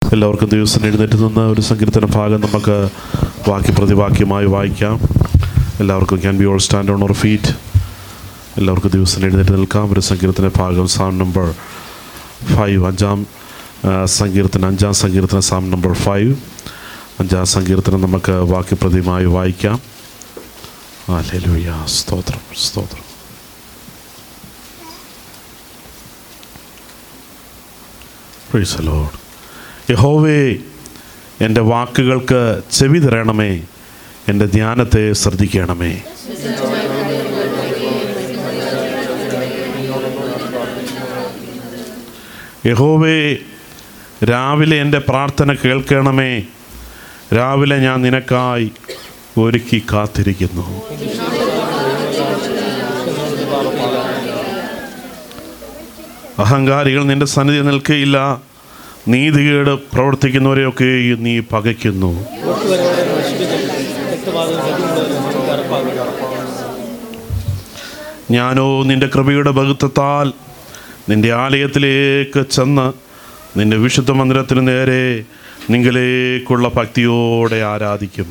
എല്ലാവർക്കും ദിവസം എഴുന്നേറ്റ് നിന്ന് ഒരു സങ്കീർത്തന ഭാഗം നമുക്ക് വാക്യ പ്രതിവാക്യമായി വായിക്കാം എല്ലാവർക്കും can we all stand on our feet എല്ലാവർക്കും ദിവസം എഴുന്നേറ്റ് നിൽക്കാം ഒരു സങ്കീർത്തന ഭാഗം സാം നമ്പർ ഫൈവ് അഞ്ചാം ആ, സങ്കീർത്തനം അഞ്ചാം സങ്കീർത്തന സാം നമ്പർ ഫൈവ് അഞ്ചാം സങ്കീർത്തനം നമുക്ക് വാക്യപ്രതിമായി വായിക്കാം ഹല്ലേലൂയ സ്തോത്രം സ്തോത്രം Praise the Lord. യഹോവേ എൻ്റെ വാക്കുകൾക്ക് ചെവി തരണമേ എൻ്റെ ധ്യാനത്തെ ശ്രദ്ധിക്കണമേ യഹോവേ രാവിലെ എൻ്റെ പ്രാർത്ഥന കേൾക്കണമേ രാവിലെ ഞാൻ നിനക്കായി ഒരുക്കി കാത്തിരിക്കുന്നു അഹങ്കാരികൾ നിന്റെ സന്നിധി നിൽക്കുകയില്ല നീതികേട് പ്രവർത്തിക്കുന്നവരെയൊക്കെ നീ പകയ്ക്കുന്നു കൂട്ടുവരവരെ നശിപ്പിക്കും രക്തപാതം ചതിമുള്ളവരെ കറുപ്പാകും ഞാനോ നിന്റെ കൃപയുടെ ബഹുത്വത്താൽ നിന്റെ ആലയത്തിലേക്ക് ചെന്ന് നിന്റെ വിശുദ്ധ മന്ദിരത്തിന് നേരെ നിങ്ങളിലേക്കുള്ള ഭക്തിയോടെ ആരാധിക്കും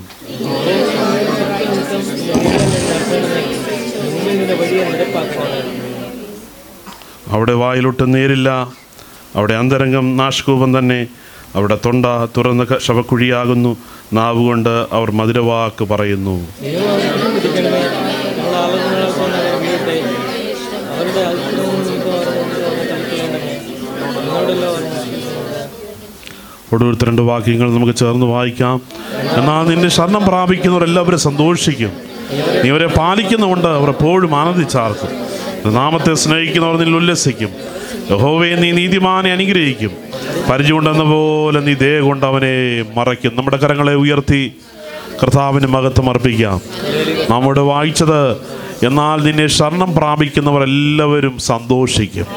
നിന്റെ വഴിയെ നിരപ്പാക്കണം അവിടെ വായിലൊട്ട് നേരില്ല അവിടെ അന്തരംഗം നാശകൂപം തന്നെ അവിടെ തൊണ്ട തുറന്ന ക- ശവക്കുഴിയാകുന്നു നാവുകൊണ്ട് അവർ മധുരവാക്ക് പറയുന്നു ദൈവം പിടിക്കണമേ ഞങ്ങൾ ആലോചനകളെ കൊണ്ട് വീട്ടെ അവരുടെ അത്ഭുതവും നിമിത്തം അവരെ തളിക്കണമേ നിങ്ങളോടല്ലോ അവർ നശിപ്പിക്കുന്നത് ഒടുവിലത്തെ രണ്ട് വാക്യങ്ങൾ നമുക്ക് ചേർന്ന് വായിക്കാം എന്നാൽ നിന്റെ ശരണം പ്രാപിക്കുന്നവർ എല്ലാവരും സന്തോഷിക്കും നീ അവരെ പാലിക്കുന്നുകൊണ്ട് അവർ എപ്പോഴും ആനന്ദിച്ചാർക്കും നിന്റെ നാമത്തെ സ്നേഹിക്കുന്നവർ നിന്നിൽ ഉല്ലസിക്കും യഹോവയെ നീ നീതിമാനെ അനുഗ്രഹിക്കും പരിചയമുണ്ടെന്ന പോലെ നീ ദയ കൊണ്ട് അവനെ മറയ്ക്കും നമ്മുടെ കരങ്ങളെ ഉയർത്തി കർത്താവിന് മഹത്വം അർപ്പിക്കാം നമ്മുടെ വായിച്ചത് എന്നാൽ നിന്നെ ശരണം പ്രാപിക്കുന്നവർ എല്ലാവരും സന്തോഷിക്കും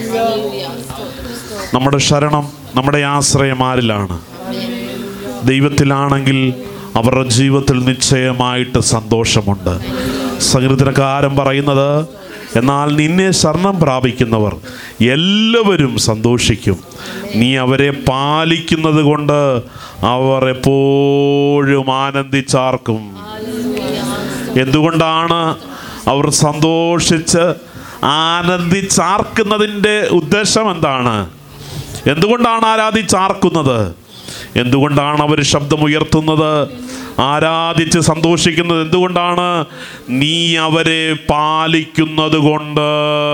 നമ്മുടെ ശരണം നമ്മുടെ ആശ്രയം ആരിലാണ് ദൈവത്തിലാണെങ്കിൽ അവരുടെ ജീവിതത്തിൽ നിശ്ചയമായിട്ട് സന്തോഷമുണ്ട് സംഗീതക്കാരൻ പറയുന്നത് എന്നാൽ നിന്നെ ശരണം പ്രാപിക്കുന്നവർ എല്ലാവരും സന്തോഷിക്കും നീ അവരെ പാലിക്കുന്നത് കൊണ്ട് അവർ എപ്പോഴും ആനന്ദിച്ചാർക്കും എന്തുകൊണ്ടാണ് അവർ സന്തോഷിച്ച് ആനന്ദിച്ചാർക്കുന്നതിൻ്റെ ഉദ്ദേശം എന്താണ് എന്തുകൊണ്ടാണ് ആരാധിച്ചാർക്കുന്നത് എന്തുകൊണ്ടാണ് അവർ ശബ്ദമുയർത്തുന്നത് ആരാധിച്ച് സന്തോഷിക്കുന്നത് എന്തുകൊണ്ടാണ് നീ അവരെ പാലിക്കുന്നത് കൊണ്ട്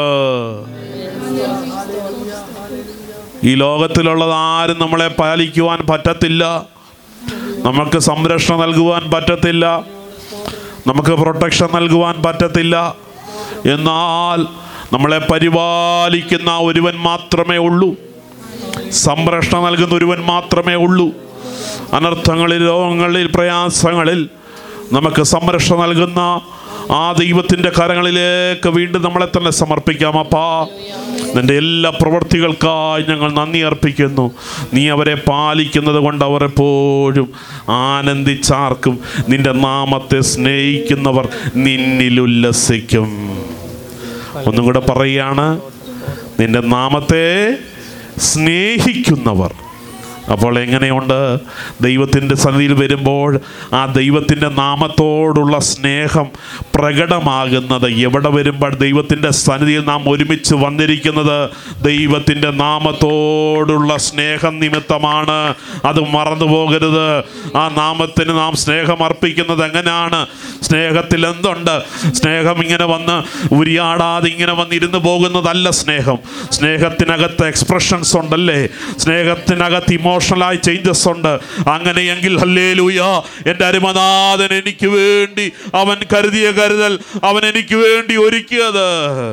ഈ ലോകത്തിലുള്ളത് ആരും നമ്മളെ പാലിക്കുവാൻ പറ്റത്തില്ല നമുക്ക് സംരക്ഷണം നൽകുവാൻ പറ്റത്തില്ല നമുക്ക് പ്രൊട്ടക്ഷൻ നൽകുവാൻ പറ്റത്തില്ല എന്നാൽ നമ്മളെ പരിപാലിക്കുന്ന ഒരുവൻ മാത്രമേ ഉള്ളൂ സംരക്ഷണം നൽകുന്ന ഒരുവൻ മാത്രമേ ഉള്ളൂ അനർത്ഥങ്ങളിൽ രോഗങ്ങളിൽ പ്രയാസങ്ങളിൽ നമുക്ക് സംരക്ഷണം നൽകുന്ന ആ ദൈവത്തിൻ്റെ കരങ്ങളിലേക്ക് വീണ്ടും നമ്മളെ തന്നെ സമർപ്പിക്കാം അപ്പാ നിന്റെ എല്ലാ പ്രവൃത്തികൾക്കായി ഞങ്ങൾ നന്ദി അർപ്പിക്കുന്നു നീ അവരെ പാലിക്കുന്നത് കൊണ്ട് അവർ എപ്പോഴും ആനന്ദിച്ചാർക്കും നിന്റെ നാമത്തെ സ്നേഹിക്കുന്നവർ നിന്നിൽ ഉല്ലസിക്കും ഒന്നും കൂടെ പറയുകയാണ് നിന്റെ നാമത്തെ സ്നേഹിക്കുന്നവർ അപ്പോൾ എങ്ങനെയുണ്ട് ദൈവത്തിൻ്റെ സന്നിധിയിൽ വരുമ്പോൾ ആ ദൈവത്തിൻ്റെ നാമത്തോടുള്ള സ്നേഹം പ്രകടമാകുന്നത് എവിടെ വരുമ്പോൾ ദൈവത്തിൻ്റെ സന്നിധിയിൽ നാം ഒരുമിച്ച് വന്നിരിക്കുന്നത് ദൈവത്തിൻ്റെ നാമത്തോടുള്ള സ്നേഹം നിമിത്തമാണ് അത് മറന്നു പോകരുത് ആ നാമത്തിന് നാം സ്നേഹം അർപ്പിക്കുന്നത് എങ്ങനെയാണ് സ്നേഹത്തിൽ എന്തുണ്ട് സ്നേഹം ഇങ്ങനെ വന്ന് ഉരിയാടാതെ ഇങ്ങനെ വന്നിരുന്ന് പോകുന്നതല്ല സ്നേഹം സ്നേഹത്തിനകത്ത് എക്സ്പ്രഷൻസ് ഉണ്ടല്ലേ സ്നേഹത്തിനകത്ത് ഇമോഷണലായി ചേഞ്ചസ് ഉണ്ട് അങ്ങനെയെങ്കിൽ ഹല്ലേ ലൂയ എൻ്റെ അരുമനാഥൻ എനിക്ക് വേണ്ടി അവൻ കരുതിയ കരുതൽ അവൻ എനിക്ക് വേണ്ടി ഒരുക്കിയത്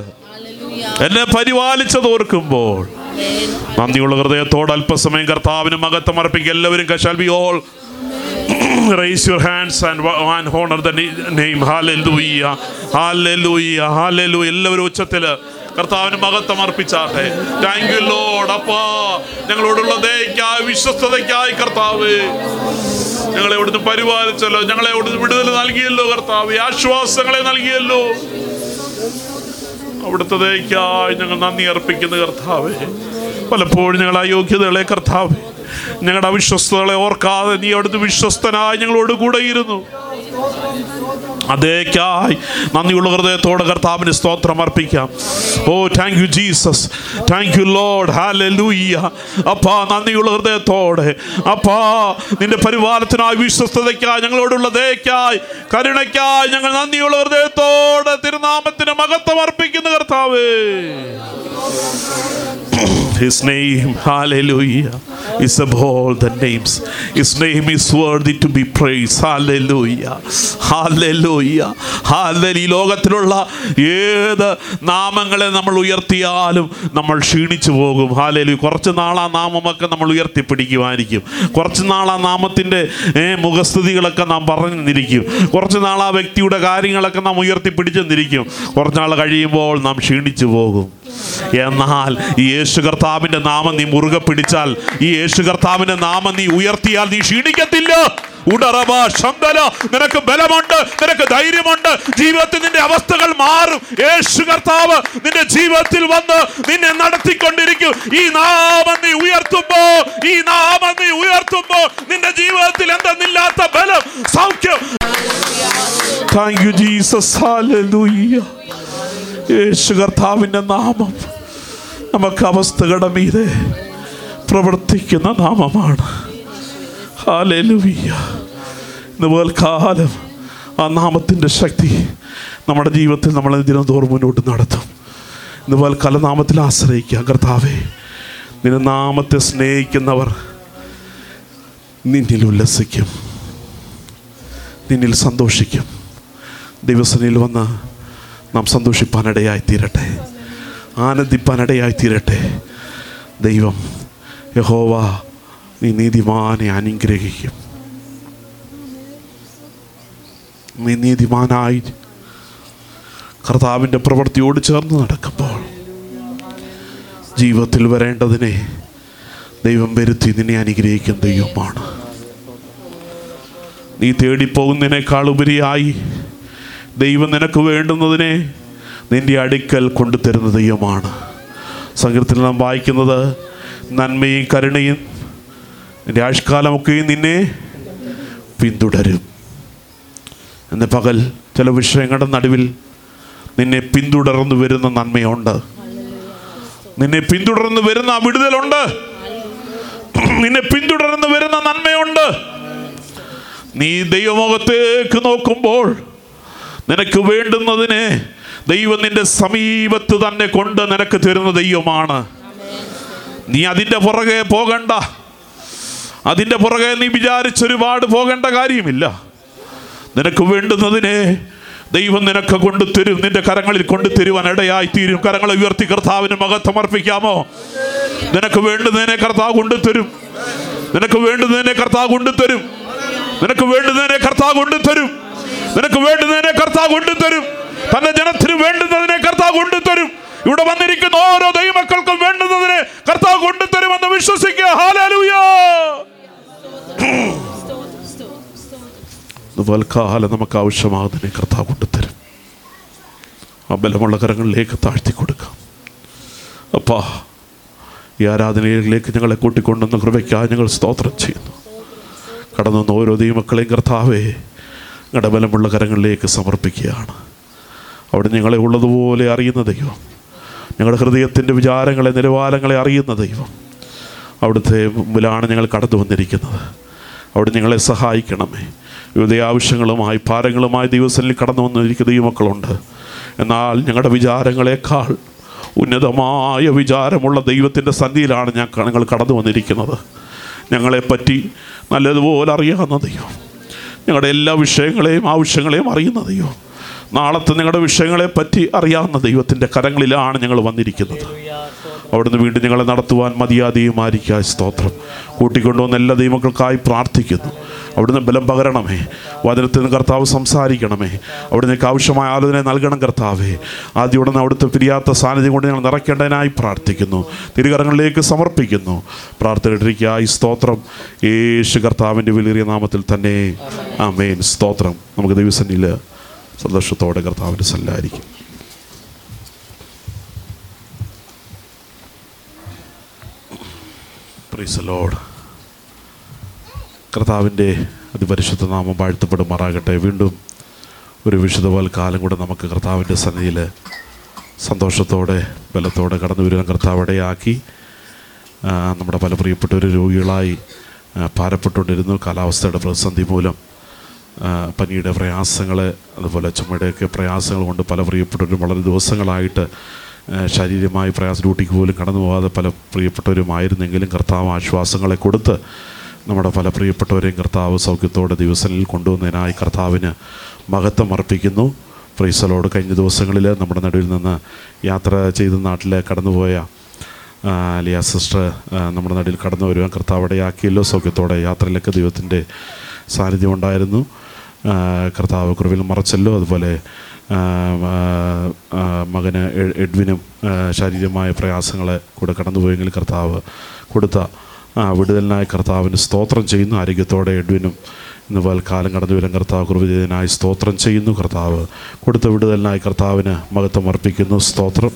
എന്നെ പരിപാലിച്ചത് ഓർക്കുമ്പോൾ നന്ദിയുള്ള ഹൃദയത്തോട് അല്പസമയം കർത്താവിന് മകത്വം അർപ്പിക്കുക എല്ലാവരും കശാൽ we all raise your hands and, and honor the name hallelujah hallelujah hallelujah എല്ലാവരും ഉച്ചത്തില് കർത്താവിന് മഹത്വം അർപ്പിച്ചാട്ടെ താങ്ക് യു ലോഡ് അപ്പാ ഞങ്ങളോടുള്ള ദയക്കായി വിശ്വസ്തതയ്ക്കായി കർത്താവ് ഞങ്ങളെ ഇവിടുന്ന് പരിപാലിച്ചല്ലോ ഞങ്ങളെ ഇവിടുന്ന് വിടുതൽ നൽകിയല്ലോ കർത്താവ് ആശ്വാസങ്ങളെ നൽകിയല്ലോ അവിടുത്തെ ദയക്കായി ഞങ്ങൾ നന്ദി അർപ്പിക്കുന്നു കർത്താവേ പലപ്പോഴും ഞങ്ങൾ അയോഗ്യതകളെ കർത്താവ് ഞങ്ങളുടെ അവിശ്വസ്തകളെ ഓർക്കാതെ നീ അവിടുന്ന് വിശ്വസ്തനായി ഞങ്ങളോട് കൂടെ ഇരുന്നു അതേക്കായി നന്ദിയുള്ള ഹൃദയത്തോടെ കർത്താവിന് സ്തോത്രം അർപ്പിക്കാം oh thank you Jesus thank you Lord hallelujah അപ്പാ നന്ദിയുള്ള ഹൃദയത്തോടെ അപ്പാ നിന്റെ പരിപാലനത്തിനായി വിശ്വസ്തതയ്ക്കായി ഞങ്ങളോടുള്ള ദയക്കായി കരുണയ്ക്കായി ഞങ്ങൾ നന്ദിയുള്ള ഹൃദയത്തോടെ തിരുനാമത്തിന് മഹത്വം അർപ്പിക്കുന്ന കർത്താവേ His name, hallelujah, is above all the names. His name is worthy to be praised. Hallelujah. Hallelujah. Hallelujah. ഈ ലോകത്തിലുള്ള ഏത് നാമങ്ങളെ നമ്മൾ ഉയർത്തിയാലും നമ്മൾ ക്ഷീണിച്ചു പോകും ഹാലലു കുറച്ച് നാൾ ആ നാമമൊക്കെ നമ്മൾ ഉയർത്തിപ്പിടിക്കുമായിരിക്കും കുറച്ച് നാൾ ആ നാമത്തിൻ്റെ ഏ, മുഖസ്തുതികളൊക്കെ നാം പറഞ്ഞു നിന്നിരിക്കും കുറച്ച് നാൾ ആ വ്യക്തിയുടെ കാര്യങ്ങളൊക്കെ നാം ഉയർത്തിപ്പിടിച്ചെന്നിരിക്കും കുറച്ച് നാൾ കഴിയുമ്പോൾ നാം ക്ഷീണിച്ചു പോകും എന്നാൽ ഈ യേശു കർത്താവിന്റെ നാമം നീ മുറുകെ പിടിച്ചാൽ ഈ യേശു കർത്താവിന്റെ നാമം നീ ഉയർത്തിയാൽ നീ ക്ഷീണിക്കത്തില്ല ഉടറബ ശന്തല നിനക്ക് ബലമുണ്ട് നിനക്ക് ധൈര്യമുണ്ട് ജീവിതത്തിൽ നിന്റെ അവസ്ഥകൾ മാറും യേശു കർത്താവ് നിന്റെ ജീവിതത്തിൽ വന്ന് നിന്നെ നടത്തിക്കൊണ്ടിരിക്കും ഈ നാമം നീ ഉയർത്തുമ്പോ ഈ നാമം നീ ഉയർത്തുമ്പോ നിന്റെ ജീവിതത്തിൽ എന്തെന്നില്ലാത്ത ബലം സൗഖ്യം താങ്ക് യു ജീസസ് ഹാലൂയ്യ യേശു കർത്താവിൻ്റെ നാമം നമുക്ക് അവസ്ഥകളുടെ മീതെ പ്രവർത്തിക്കുന്ന നാമമാണ് ഹാലലുവിയ ഇന്ന് പോൽക്കാലം ആ നാമത്തിൻ്റെ ശക്തി നമ്മുടെ ജീവിതത്തിൽ നമ്മളെ ദിനംതോറും മുന്നോട്ട് നടത്തും ഇന്ന് പോൽക്കാലം നാമത്തിൽ ആശ്രയിക്കുക കർത്താവേ നിന്റെ നാമത്തെ സ്നേഹിക്കുന്നവർ നിന്നിൽ ഉല്ലസിക്കും നിന്നിൽ സന്തോഷിക്കും ദിവസനിൽ വന്ന് നാം സന്തോഷിപ്പാനിടയായി തീരട്ടെ ആനന്ദിപ്പാനിടയായി തീരട്ടെ ദൈവം യഹോവ നീ നീതിമാനെ അനുഗ്രഹിക്കും നീ നീതിമാനായി കർത്താവിൻ്റെ പ്രവൃത്തിയോട് ചേർന്ന് നടക്കുമ്പോൾ ജീവിതത്തിൽ വരേണ്ടതിനെ ദൈവം വരുത്തി നിന്നെ അനുഗ്രഹിക്കുന്ന ദൈവമാണ് നീ തേടിപ്പോകുന്നതിനേക്കാൾ ഉപരിയായി ദൈവം നിനക്ക് വേണ്ടുന്നതിനെ നിന്റെ അടുക്കൽ കൊണ്ടുതരുന്ന ദൈവമാണ് സംഗീതത്തിൽ നാം വായിക്കുന്നത് നന്മയും കരുണയും നിന്റെ ആഴ്ചക്കാലമൊക്കെയും നിന്നെ പിന്തുടരും എന്ന പകൽ ചില വിഷയങ്ങളുടെ നടുവിൽ നിന്നെ പിന്തുടർന്നു വരുന്ന നന്മയുണ്ട് നിന്നെ പിന്തുടർന്ന് വരുന്ന ആ വിടുതലുണ്ട് നിന്നെ പിന്തുടർന്ന് വരുന്ന നന്മയുണ്ട് നീ ദൈവമുഖത്തേക്ക് നോക്കുമ്പോൾ നിനക്ക് വേണ്ടുന്നതിനെ ദൈവം നിന്റെ സമീപത്ത് തന്നെ കൊണ്ട് നിനക്ക് തരുന്ന ദൈവമാണ് നീ അതിൻ്റെ പുറകെ പോകണ്ട അതിൻ്റെ പുറകെ നീ വിചാരിച്ചൊരുപാട് പോകേണ്ട കാര്യമില്ല നിനക്ക് വേണ്ടുന്നതിനെ ദൈവം നിനക്ക് കൊണ്ടുതരും നിന്റെ കരങ്ങളിൽ കൊണ്ടുതരുവാൻ ഇടയായി തീരും കരങ്ങളെ ഉയർത്തി കർത്താവിന് മഹത്വം അർപ്പിക്കാമോ നിനക്ക് വേണ്ടുന്നതിനെ കർത്താവ് കൊണ്ടുതരും നിനക്ക് വേണ്ടുന്നതിനെ കർത്താവ് കൊണ്ടുതരും നിനക്ക് വേണ്ടുന്നതിനെ കർത്താവ് കൊണ്ടുതരും നിനക്ക് വേണ്ടുന്നതിനെ കർത്താവ് കൊണ്ടുതരും തന്റെ ജനത്തിന് വേണ്ടുന്നതിനെ കർത്താവ് കൊണ്ടുതരും ഇവിടെ വന്നിരിക്കുന്ന ഓരോ ദൈവമക്കൾക്കും വേണ്ടുന്നതിനെ കർത്താവ് കൊണ്ടുതരുമെന്ന് വിശ്വസിക്കുക ഹാലൂയ കാലം നമുക്ക് ആവശ്യമാകുന്നതിനെ കർത്താവ് കൊണ്ടുതരും ആ ബലമുള്ള കരങ്ങളിലേക്ക് താഴ്ത്തി കൊടുക്കാം അപ്പാ ഈ ആരാധനയിലേക്ക് ഞങ്ങളെ കൂട്ടിക്കൊണ്ടുവന്ന കൃപയ്ക്കായി ഞങ്ങൾ സ്തോത്രം ചെയ്യുന്നു കടന്നു വന്ന ഓരോ ദൈവമക്കളെയും കർത്താവെ ഞങ്ങളുടെ ബലമുള്ള കരങ്ങളിലേക്ക് സമർപ്പിക്കുകയാണ് അവിടെ ഞങ്ങളെ ഉള്ളതുപോലെ അറിയുന്ന ദൈവം ഞങ്ങളുടെ ഹൃദയത്തിൻ്റെ വിചാരങ്ങളെ നിലവാരങ്ങളെ അറിയുന്ന ദൈവം അവിടുത്തെ മുമ്പിലാണ് ഞങ്ങൾ കടന്നു വന്നിരിക്കുന്നത് അവിടെ ഞങ്ങളെ സഹായിക്കണമേ വിവിധ ആവശ്യങ്ങളുമായി ഭാരങ്ങളുമായി ദിവസങ്ങളിൽ കടന്നു വന്നിരിക്കുന്ന ദൈവമക്കളുണ്ട് എന്നാൽ ഞങ്ങളുടെ വിചാരങ്ങളെക്കാൾ ഉന്നതമായ വിചാരമുള്ള ദൈവത്തിൻ്റെ സന്ധിയിലാണ് ഞാൻ ഞങ്ങൾ കടന്നു വന്നിരിക്കുന്നത് ഞങ്ങളെപ്പറ്റി നല്ലതുപോലെ അറിയാവുന്ന ദൈവം ഞങ്ങളുടെ എല്ലാ വിഷയങ്ങളെയും ആവശ്യങ്ങളെയും അറിയുന്ന ദൈവം നാളത്തെ നിങ്ങളുടെ വിഷയങ്ങളെ പറ്റി അറിയാവുന്ന ദൈവത്തിൻ്റെ കരങ്ങളിലാണ് ഞങ്ങൾ വന്നിരിക്കുന്നത് അവിടുന്ന് വീണ്ടും ഞങ്ങളെ നടത്തുവാൻ മതിയാതെയുമായിരിക്കായ സ്തോത്രം കൂട്ടിക്കൊണ്ടുവന്ന എല്ലാ ദൈവങ്ങൾക്കായി പ്രാർത്ഥിക്കുന്നു അവിടുന്ന് ബലം പകരണമേ വചനത്തിൽ നിന്ന് കർത്താവ് സംസാരിക്കണമേ അവിടുന്ന് ആവശ്യമായ ആലോചന നൽകണം കർത്താവേ ആദ്യം ഉടനെ അവിടുത്തെ പിരിയാത്ത സാന്നിധ്യം കൊണ്ട് ഞങ്ങൾ നിറയ്ക്കേണ്ടതിനായി പ്രാർത്ഥിക്കുന്നു തിരുകരങ്ങളിലേക്ക് സമർപ്പിക്കുന്നു പ്രാർത്ഥനയിട്ടിരിക്കായി സ്തോത്രം യേശു കർത്താവിൻ്റെ വിലറിയ നാമത്തിൽ തന്നെ ആമേൻ സ്തോത്രം നമുക്ക് ദിവസനിൽ സന്തോഷത്തോടെ കർത്താവിൻ്റെ സല്ലായിരിക്കും പ്രൈസ് ലോഡ് കർത്താവിൻ്റെ അതിപരിശുദ്ധ നാമം വാഴ്ത്തപ്പെടുമാറാകട്ടെ വീണ്ടും ഒരു വിശുദ്ധപോൽ കാലം കൂടെ നമുക്ക് കർത്താവിൻ്റെ സന്നിധിയിൽ സന്തോഷത്തോടെ ബലത്തോടെ കടന്നു വരുവാൻ കർത്താവ് ഇടയാക്കി ആ, നമ്മുടെ പല പ്രിയപ്പെട്ടവർ രോഗികളായി ആ, ഭാരപ്പെട്ടുകൊണ്ടിരുന്നു കാലാവസ്ഥയുടെ പ്രതിസന്ധി മൂലം ആ, പനിയുടെ പ്രയാസങ്ങൾ അതുപോലെ ചുമയുടെയൊക്കെ പ്രയാസങ്ങൾ കൊണ്ട് പല പ്രിയപ്പെട്ടവരും വളരെ ദിവസങ്ങളായിട്ട് ആ, ശാരീരികമായി പ്രയാസ ഡ്യൂട്ടിക്ക് പോലും കടന്നു പോകാതെ പല പ്രിയപ്പെട്ടവരുമായിരുന്നെങ്കിലും കർത്താവ് ആശ്വാസങ്ങളെ കൊടുത്ത് നമ്മുടെ പല പ്രിയപ്പെട്ടവരെയും കർത്താവ് സൗഖ്യത്തോടെ ദിവസങ്ങളിൽ കൊണ്ടുവന്നതിനായി കർത്താവിന് മഹത്വം അർപ്പിക്കുന്നു ഫ്രീസലോട് കഴിഞ്ഞ ദിവസങ്ങളിൽ നമ്മുടെ നടുവിൽ നിന്ന് യാത്ര ചെയ്ത് നാട്ടിൽ കടന്നുപോയ ആ, ലിയ സിസ്റ്റർ ആ, നമ്മുടെ നടുവിൽ കടന്നു വരുവാൻ കർത്താവ് ഇടയാക്കിയല്ലോ സൗഖ്യത്തോടെ യാത്രയിലൊക്കെ ദൈവത്തിൻ്റെ സാന്നിധ്യം ഉണ്ടായിരുന്നു ആ, കർത്താവ് കുറവിൽ മറച്ചല്ലോ അതുപോലെ ആ, ആ, ആ, മകന് എ- എഡ്വിനും ആ, ശാരീരികമായ പ്രയാസങ്ങളെ കൂടെ കടന്നുപോയെങ്കിൽ കർത്താവ് കൊടുത്ത ആ, വിടുതലിനായി കർത്താവിന് സ്തോത്രം ചെയ്യുന്നു ആരോഗ്യത്തോടെ എഡ്വിനും ഇന്ന് കാലം കടന്നു വരാൻ കർത്താവ് കുറിവ് ചെയ്തതിനായി സ്തോത്രം ചെയ്യുന്നു കർത്താവ് കൊടുത്ത വിടുതലിനായി കർത്താവിന് മഹത്വം അർപ്പിക്കുന്നു സ്തോത്രം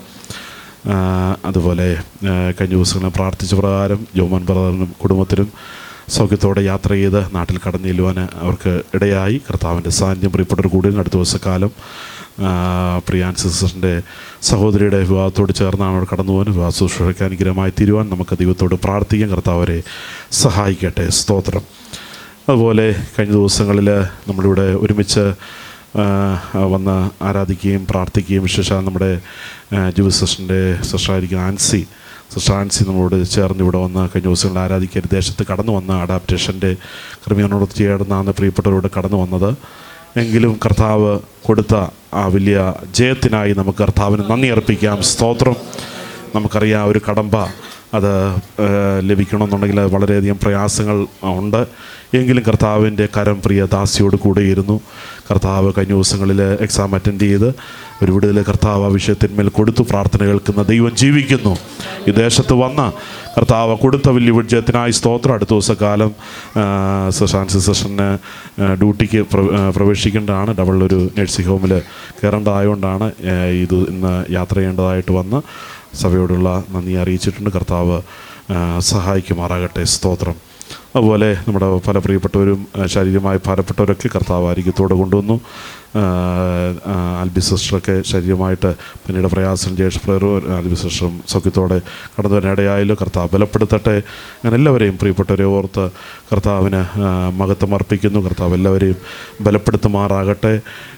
ആ, അതുപോലെ ആ, കഴിഞ്ഞ ദിവസങ്ങളിൽ പ്രാർത്ഥിച്ച പ്രകാരം ജോമൻ ബ്രദറിനും കുടുംബത്തിനും സൗഖ്യത്തോടെ യാത്ര ചെയ്ത് നാട്ടിൽ കടന്നു ചെല്ലുവാൻ അവർക്ക് ഇടയായി കർത്താവിൻ്റെ സാന്നിധ്യം പ്രിയപ്പെട്ടവർ കൂടി അടുത്ത ദിവസക്കാലം ആ, പ്രിയാൻ സിസ്റ്ററിൻ്റെ സഹോദരിയുടെ വിവാഹത്തോട് ചേർന്നാണ് അവർ കടന്നു പോകാൻ വിവാഹ ശുശ്രൂഷയ്ക്ക് അനുഗ്രഹമായി തീരുവാൻ നമുക്ക് ദൈവത്തോട് പ്രാർത്ഥിക്കാം കർത്താവ് അവരെ സഹായിക്കട്ടെ സ്തോത്രം അതുപോലെ കഴിഞ്ഞ ദിവസങ്ങളിൽ നമ്മളിവിടെ ഒരുമിച്ച് ആ, വന്ന് ആരാധിക്കുകയും പ്രാർത്ഥിക്കുകയും വിശേഷം നമ്മുടെ ജൂസ് സിസ്റ്ററിൻ്റെ സിസ്റ്ററായിരിക്കുന്ന ആൻസി സിസ്റ്റർ ആൻസി നമ്മളോട് ചേർന്ന് ഇവിടെ വന്ന് കഴിഞ്ഞ ദിവസങ്ങളിൽ ആരാധിക്കാൻ ദേശത്ത് കടന്നു വന്ന അഡാപ്റ്റേഷൻ്റെ ക്രമീകരണോട് ചേർന്നാണ് പ്രിയപ്പെട്ടവരോട് കടന്നു വന്നത് എങ്കിലും കർത്താവ് കൊടുത്ത ആ വലിയ ജയത്തിനായി നമുക്ക് കർത്താവിന് നന്ദി അർപ്പിക്കാം സ്തോത്രം നമുക്കറിയാം ഒരു കടമ്പ അത് ഏഹ്, ലഭിക്കണമെന്നുണ്ടെങ്കിൽ അത് വളരെയധികം പ്രയാസങ്ങൾ ഉണ്ട് എങ്കിലും കർത്താവിൻ്റെ കരം പ്രിയ ദാസിയോട് കൂടെയിരുന്നു കർത്താവ് കഴിഞ്ഞ ദിവസങ്ങളിൽ എക്സാം അറ്റൻഡ് ചെയ്ത് ഒരു വിടുതൽ കർത്താവ് ആ വിഷയത്തിന്മേൽ കൊടുത്തു പ്രാർത്ഥന കേൾക്കുന്ന ദൈവം ജീവിക്കുന്നു ഈ ദേശത്ത് വന്ന കർത്താവ് കൊടുത്ത വലിയ വിജയത്തിനായി സ്തോത്രം അടുത്ത ദിവസക്കാലം ഫ്രാൻസിസ് സെഷന് ഡ്യൂട്ടിക്ക് പ്ര- ആ, പ്രവേശിക്കേണ്ടതാണ് ഡബിൾ ഒരു നഴ്സിംഗ് ഹോമിൽ കയറേണ്ടതായതുകൊണ്ടാണ് ആ, ഇത് ഇന്ന് യാത്ര ചെയ്യേണ്ടതായിട്ട് വന്ന് സഭയോടുള്ള നന്ദി അറിയിച്ചിട്ടുണ്ട് കർത്താവ് ആ, സഹായിക്കുമാറാകട്ടെ സ്തോത്രം അതുപോലെ നമ്മുടെ പല പ്രിയപ്പെട്ടവരും ആ, ശാരീരികമായി ഭാരപ്പെട്ടവരൊക്കെ കർത്താവ് ആരോഗ്യത്തോടെ കൊണ്ടുവന്നു ആ, ആ, ആൽബി സിസ്റ്ററൊക്കെ ശരീരമായിട്ട് പിന്നീട് പ്രയാസം ജേഷ് പ്രയറും ആൽബി സിസ്റ്ററും സൗഖ്യത്തോടെ കടന്നു വരാനിടയായല്ലോ കർത്താവ് ബലപ്പെടുത്തട്ടെ അങ്ങനെ എല്ലാവരെയും പ്രിയപ്പെട്ടവരെ ഓർത്ത് കർത്താവിന് ആ, മഹത്വം അർപ്പിക്കുന്നു കർത്താവ് എല്ലാവരെയും ബലപ്പെടുത്തുമാറാകട്ടെ